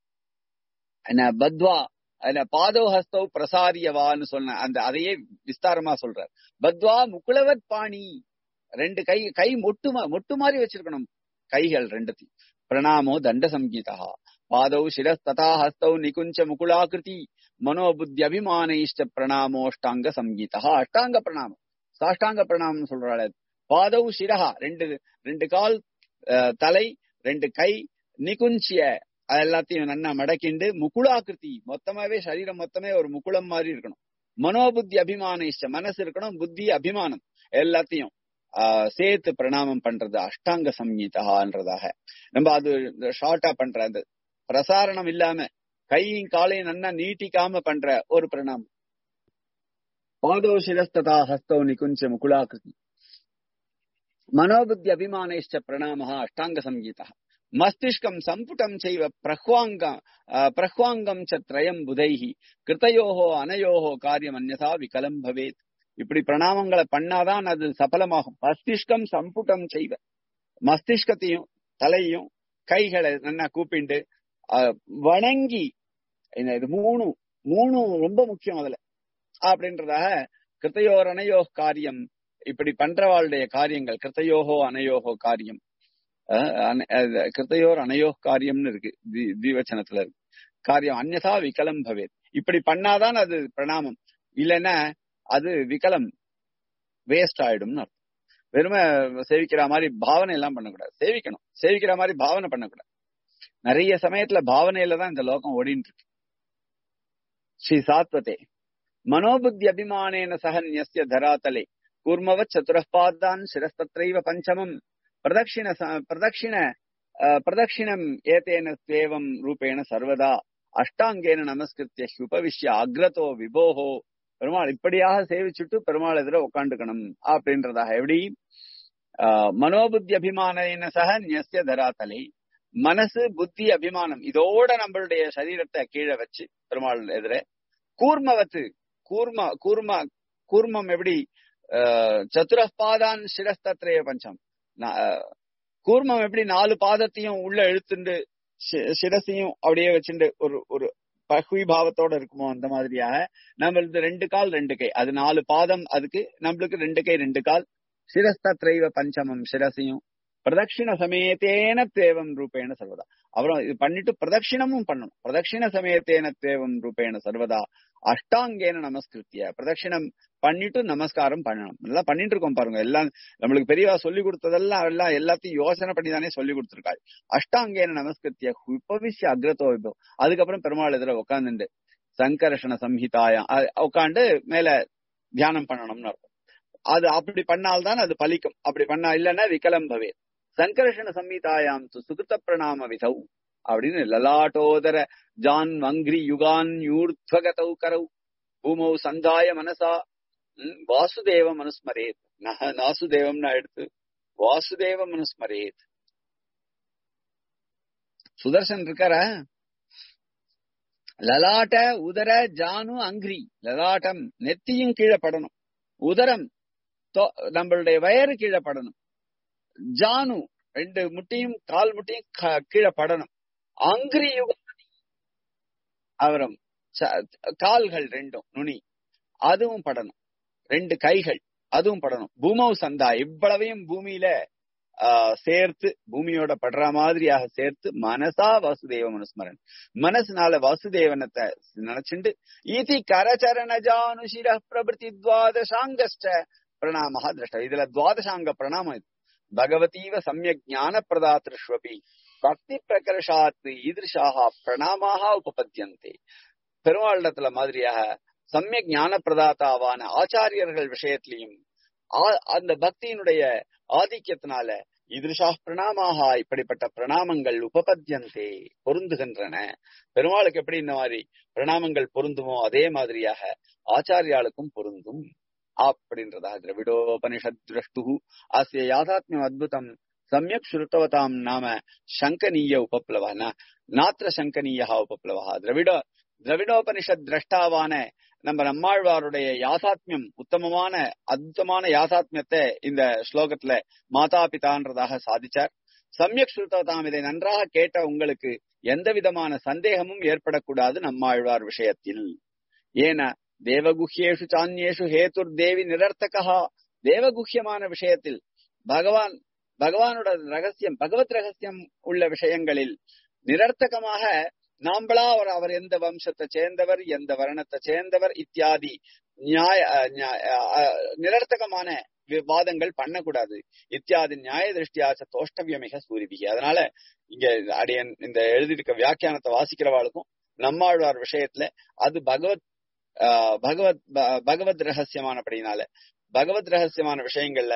என்ன பத்வா பாதோ ஹஸ்தோ பிரசாரியவான்னு சொன்ன அந்த அதையே விஸ்தாரமா சொல்றார் பத்வா முகுலவத் பாணி ரெண்டு கை கை மொட்டு மொட்டு மாதிரி வச்சிருக்கணும் கைகள் ரெண்டுத்தையும் பிரணாமோ தண்ட சங்கீதா பாதௌ சிரஸ்ததா ஹஸ்தௌ நிகுஞ்ச முகுலாகிருதி மனோபுத்தி அபிமானைஷ்ட பிரணாமோ அஷ்டாங்க சங்கீதா அஷ்டாங்க பிரணாமம் சாஷ்டாங்க பிரணாமம் சொல்றாள் பாதௌ சிரஹா ரெண்டு ரெண்டு கால் தலை ரெண்டு கை நிகுஞ்சிய எல்லாத்தையும் நன்னா மடக்கிண்டு முகுலாகிருதி மொத்தமாவே சரீரம் மொத்தமே ஒரு முகுளம் மாதிரி இருக்கணும் மனோபுத்தி அபிமான இஷ்ட மனசு இருக்கணும் புத்தி அபிமானம் எல்லாத்தையும் ஆஹ் சேர்த்து பிரணாமம் பண்றது அஷ்டாங்க சம்ஹீதான்றதாக நம்ம அது ஷார்ட்டா பண்ற அந்த பிரசாரணம் இல்லாம கையும் காலையும் நன்னா நீட்டிக்காம பண்ற ஒரு பிரணாமம் பாதோ சிரஸ்ததா ஹஸ்தோ நிகுஞ்ச முகுலாகிருதி மனோபுத்தி அபிமானேஷ்ட பிரணாம அஷ்டாங்க சங்கீதா மஸ்திஷ்கம் சம்புடம் செய்வ பிரஹ்வாங்க பிரஹ்வாங்கம் ச திரயம் புதைஹி கிருத்தயோகோ அனயோகோ காரியம் அந்நதா விகலம் பவேத் இப்படி பிரணாமங்களை பண்ணாதான் அது சபலமாகும் மஸ்திஷ்கம் சம்புடம் செய்வ மஸ்திஷ்கத்தையும் தலையும் கைகளை நல்லா கூப்பிண்டு வணங்கி இது மூணு மூணு ரொம்ப முக்கியம் அதுல அப்படின்றதாக கிருத்தையோர் அனையோ காரியம் இப்படி பண்றவாளுடைய காரியங்கள் கிருத்தையோகோ அனையோகோ காரியம் கிருத்தையோர் அனையோ காரியம்னு இருக்கு தீவச்சனத்துல இருக்கு காரியம் அந்நதா விகலம் பவேத் இப்படி பண்ணாதான் அது பிரணாமம் இல்லைன்னா அது விகலம் வேஸ்ட் ஆயிடும்னு அர்த்தம் வெறும சேவிக்கிற மாதிரி பாவனை எல்லாம் பண்ணக்கூடாது சேவிக்கணும் சேவிக்கிற மாதிரி பாவனை பண்ணக்கூடாது நிறைய சமயத்துல பாவனையில தான் இந்த லோகம் ஓடின்னு இருக்கு ஸ்ரீ சாத்வதே மனோபுத்தி அபிமானேன சகன்யஸ்ய தராத்தலே கூர்மவத் சதுரப்பாதான் சிரஸ்தத்ரைவ பஞ்சமம் பிரதட்சிண பிரதட்சிண பிரதட்சிணம் ஏதேன தேவம் ரூபேண சர்வதா அஷ்டாங்கேன நமஸ்கிருத்திய உபவிஷ்ய அக்ரதோ விபோகோ பெருமாள் இப்படியாக சேவிச்சுட்டு பெருமாள் எதிர உட்காந்துக்கணும் அப்படின்றதாக எப்படி மனோபுத்தி அபிமான சக நியசிய தராத்தலை மனசு புத்தி அபிமானம் இதோட நம்மளுடைய சரீரத்தை கீழே வச்சு பெருமாள் எதிர கூர்மவத்து கூர்ம கூர்ம கூர்மம் எப்படி சதுரபாதான் சிரஸ்தத்ரேய பஞ்சம் கூர்மம் எப்படி நாலு பாதத்தையும் உள்ள இழுத்துண்டு சிரசையும் அப்படியே வச்சுட்டு ஒரு ஒரு பகுவி பாவத்தோட இருக்குமோ அந்த மாதிரியாக நம்மளது ரெண்டு கால் ரெண்டு கை அது நாலு பாதம் அதுக்கு நம்மளுக்கு ரெண்டு கை ரெண்டு கால் சிரஸ்திரைவ பஞ்சமம் சிரசையும் பிரதட்சிண சமயத்தேன தேவம் ரூபேண சர்வதா அப்புறம் இது பண்ணிட்டு பிரதட்சிணமும் பண்ணணும் பிரதட்சிண சமயத்தேன தேவம் ரூபேண சர்வதா அஷ்டாங்கேன நமஸ்கிருத்திய பிரதட்சிணம் பண்ணிட்டு நமஸ்காரம் பண்ணணும் நல்லா பண்ணிட்டு இருக்கோம் பாருங்க எல்லாம் நம்மளுக்கு பெரியவா சொல்லி கொடுத்ததெல்லாம் எல்லாம் எல்லாத்தையும் யோசனை பண்ணி தானே சொல்லி கொடுத்துருக்காரு அஷ்டாங்கேன நமஸ்கிருத்திய உபவிஷ்ய அக்ரதோ விபவம் அதுக்கப்புறம் பெருமாள் எதிர உட்காந்துண்டு சங்கர்ஷண சம்ஹிதாயம் உட்காந்து மேல தியானம் பண்ணணும்னு அர்த்தம் அது அப்படி பண்ணால்தான் அது பலிக்கும் அப்படி பண்ணா இல்லைன்னா விகலம் பவே சங்கர்ஷண சம்ஹிதாயாம் சுகிருத்த பிரணாம விதௌ அப்படின்னு லலாட்டோதர ஜான் வங்கிரி யுகான் யூர்த்வகதௌ கரௌ பூமௌ சந்தாய மனசா வாசுதேவ மனுஸ்மரேத் நாசுதேவம்னா எடுத்து வாசுதேவ மனுஸ்மரேத் சுதர்சன் இருக்கார லலாட்ட உதர ஜானு அங்கிரி லலாட்டம் நெத்தியும் கீழே படணும் உதரம் நம்மளுடைய வயறு கீழே படணும் ஜானு ரெண்டு முட்டையும் கால் முட்டையும் கீழே படணும் அங்கிரி யுகம் அவரம் கால்கள் ரெண்டும் நுனி அதுவும் படணும் ரெண்டு கைகள் அதுவும் படணும் பூமௌ சந்தா இவ்வளவையும் பூமியில ஆஹ் சேர்த்து பூமியோட படுற மாதிரியாக சேர்த்து மனசா வாசுதேவ மனுஸ்மரன் மனசுனால வாசுதேவனத்தை நினைச்சுண்டு இதி கரச்சரணஜானுஷிர பிரபுத்தி துவாதசாங்கஷ்ட பிரணாமஹா திருஷ்ட இதுல துவாதசாங்க பிரணாமம் இது பகவதீவ சமயக் ஞான பிரதாத்திருஷ்வபி பக்தி பிரகர்ஷாத் ஈதிருஷாக பிரணாமாக உபபத்தியந்தே பெருமாளிடத்துல மாதிரியாக சமயக் ஞான பிரதாத்தாவான ஆச்சாரியர்கள் விஷயத்திலையும் அந்த பக்தியினுடைய ஆதிக்கத்தினால இதுஷா பிரணாமாக இப்படிப்பட்ட பிரணாமங்கள் உபபத்தியந்தே பொருந்துகின்றன பெருமாளுக்கு எப்படி இந்த மாதிரி பிரணாமங்கள் பொருந்துமோ அதே மாதிரியாக ஆச்சாரியாளுக்கும் பொருந்தும் அப்படின்றதா திரவிடோபனிஷத் திரஷ்டு அசிய யாதாத்மியம் அத்புதம் சமயக் ஸ்ருத்தவதாம் நாம சங்கனீய உபப்ளவா நாத்திர சங்கனீயா உபப்ளவா திரவிட திரவிடோபனிஷத் திரஷ்டாவான நம்ம நம்மாழ்வாருடைய யாசாத்மியம் உத்தமமான அற்புதமான யாசாத்மியத்தை இந்த ஸ்லோகத்துல மாதா பிதான்றதாக சாதிச்சார் சமயக் ஸ்ருத்தவதாம் இதை நன்றாக கேட்ட உங்களுக்கு எந்த விதமான சந்தேகமும் ஏற்படக்கூடாது நம்மாழ்வார் விஷயத்தில் ஏன தேவகுஹ்யேஷு சான்யேஷு ஹேத்துர் தேவி நிரர்த்தகா தேவகுஹ்யமான விஷயத்தில் பகவான் பகவானோட ரகசியம் பகவத் ரகசியம் உள்ள விஷயங்களில் நிரர்த்தகமாக நாம்பளா அவர் அவர் எந்த வம்சத்தை சேர்ந்தவர் எந்த வர்ணத்தை சேர்ந்தவர் இத்தியாதி நியாய நிரர்த்தகமான வாதங்கள் பண்ணக்கூடாது இத்தியாதி நியாய திருஷ்டியாச்ச தோஷ்டவியமிக சூரிபிகி அதனால இங்க அடியன் இந்த எழுதியிருக்க வியாக்கியானத்தை வாசிக்கிறவாளுக்கும் நம்மாழ்வார் விஷயத்துல அது பகவத் பகவத் பகவத் ரகசியமானபடினால பகவத் ரகசியமான விஷயங்கள்ல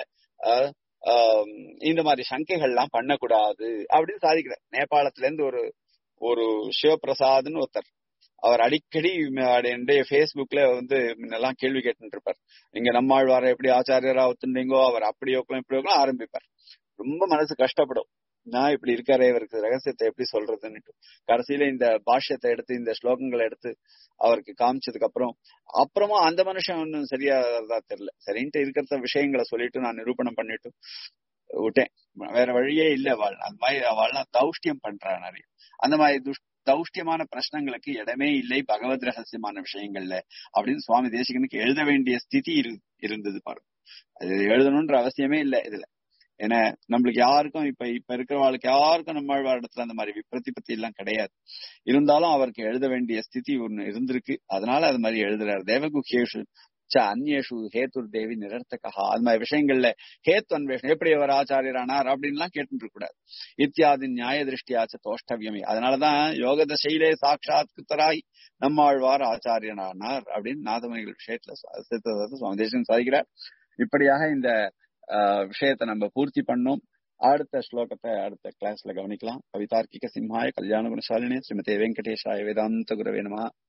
இந்த மாதிரி சங்கைகள்லாம் பண்ணக்கூடாது அப்படின்னு சாதிக்கிறார் நேபாளத்துல இருந்து ஒரு ஒரு சிவபிரசாத்னு ஒருத்தர் அவர் அடிக்கடி என்னுடைய பேஸ்புக்ல வந்து முன்னெல்லாம் கேள்வி கேட்டு இருப்பார் நீங்க நம்மாழ்வார எப்படி ஆச்சாரியரா ஒத்துண்டீங்கோ அவர் அப்படி ஓக்கலாம் இப்படி ஓக்கலாம் ஆரம்பிப்பார் ரொம்ப மனசு கஷ்டப்படும் நான் இப்படி இருக்காரே இவருக்கு ரகசியத்தை எப்படி சொல்றதுன்னுட்டு கடைசியில இந்த பாஷ்யத்தை எடுத்து இந்த ஸ்லோகங்களை எடுத்து அவருக்கு காமிச்சதுக்கு அப்புறம் அப்புறமா அந்த மனுஷன் ஒன்னும் சரியாதா தெரியல சரின்ட்டு இருக்கிற விஷயங்களை சொல்லிட்டு நான் நிரூபணம் பண்ணிட்டு விட்டேன் வேற வழியே இல்ல வாழ் அந்த மாதிரி அவள்லாம் தௌஷ்டியம் பண்றா நிறைய அந்த மாதிரி துஷ் தௌஷ்டியமான பிரச்சனைகளுக்கு இடமே இல்லை பகவத் ரகசியமான விஷயங்கள்ல அப்படின்னு சுவாமி தேசிகனுக்கு எழுத வேண்டிய ஸ்திதி இருந்தது பாருங்க அது எழுதணும்ன்ற அவசியமே இல்லை இதுல ஏன்னா நம்மளுக்கு யாருக்கும் இப்ப இப்ப இருக்கிறவாளுக்கு யாருக்கும் நம்ம இடத்துல அந்த மாதிரி விப்ரத்தி பத்தி எல்லாம் கிடையாது இருந்தாலும் அவருக்கு எழுத வேண்டிய ஸ்திதி ஒண்ணு இருந்திருக்கு அதனால அது மாதிரி எழுதுறாரு தேவகுஹேஷு ச அந்நேஷு ஹேத்துர் தேவி நிரர்த்தகா அது மாதிரி விஷயங்கள்ல ஹேத்து அன்வேஷம் எப்படி அவர் ஆச்சாரியரானார் அப்படின்லாம் கேட்டு கூடாது இத்தியாதி நியாய திருஷ்டியாச்ச தோஷ்டவியமே அதனாலதான் யோக தசையிலே சாட்சாத் குத்தராய் நம்மாழ்வார் ஆச்சாரியனானார் அப்படின்னு நாதமணிகள் விஷயத்துல சுவாமி தேசம் சாதிக்கிறார் இப்படியாக இந்த விஷயத்தை நம்ம பூர்த்தி பண்ணோம் அடுத்த ஸ்லோகத்தை அடுத்த கிளாஸ்ல கவனிக்கலாம் கவிதார்க்கிக சிம்ஹாய கல்யாண குணசாலினே ஸ்ரீமதே வெங்கடேஷாய வேதாந்த குரவே நம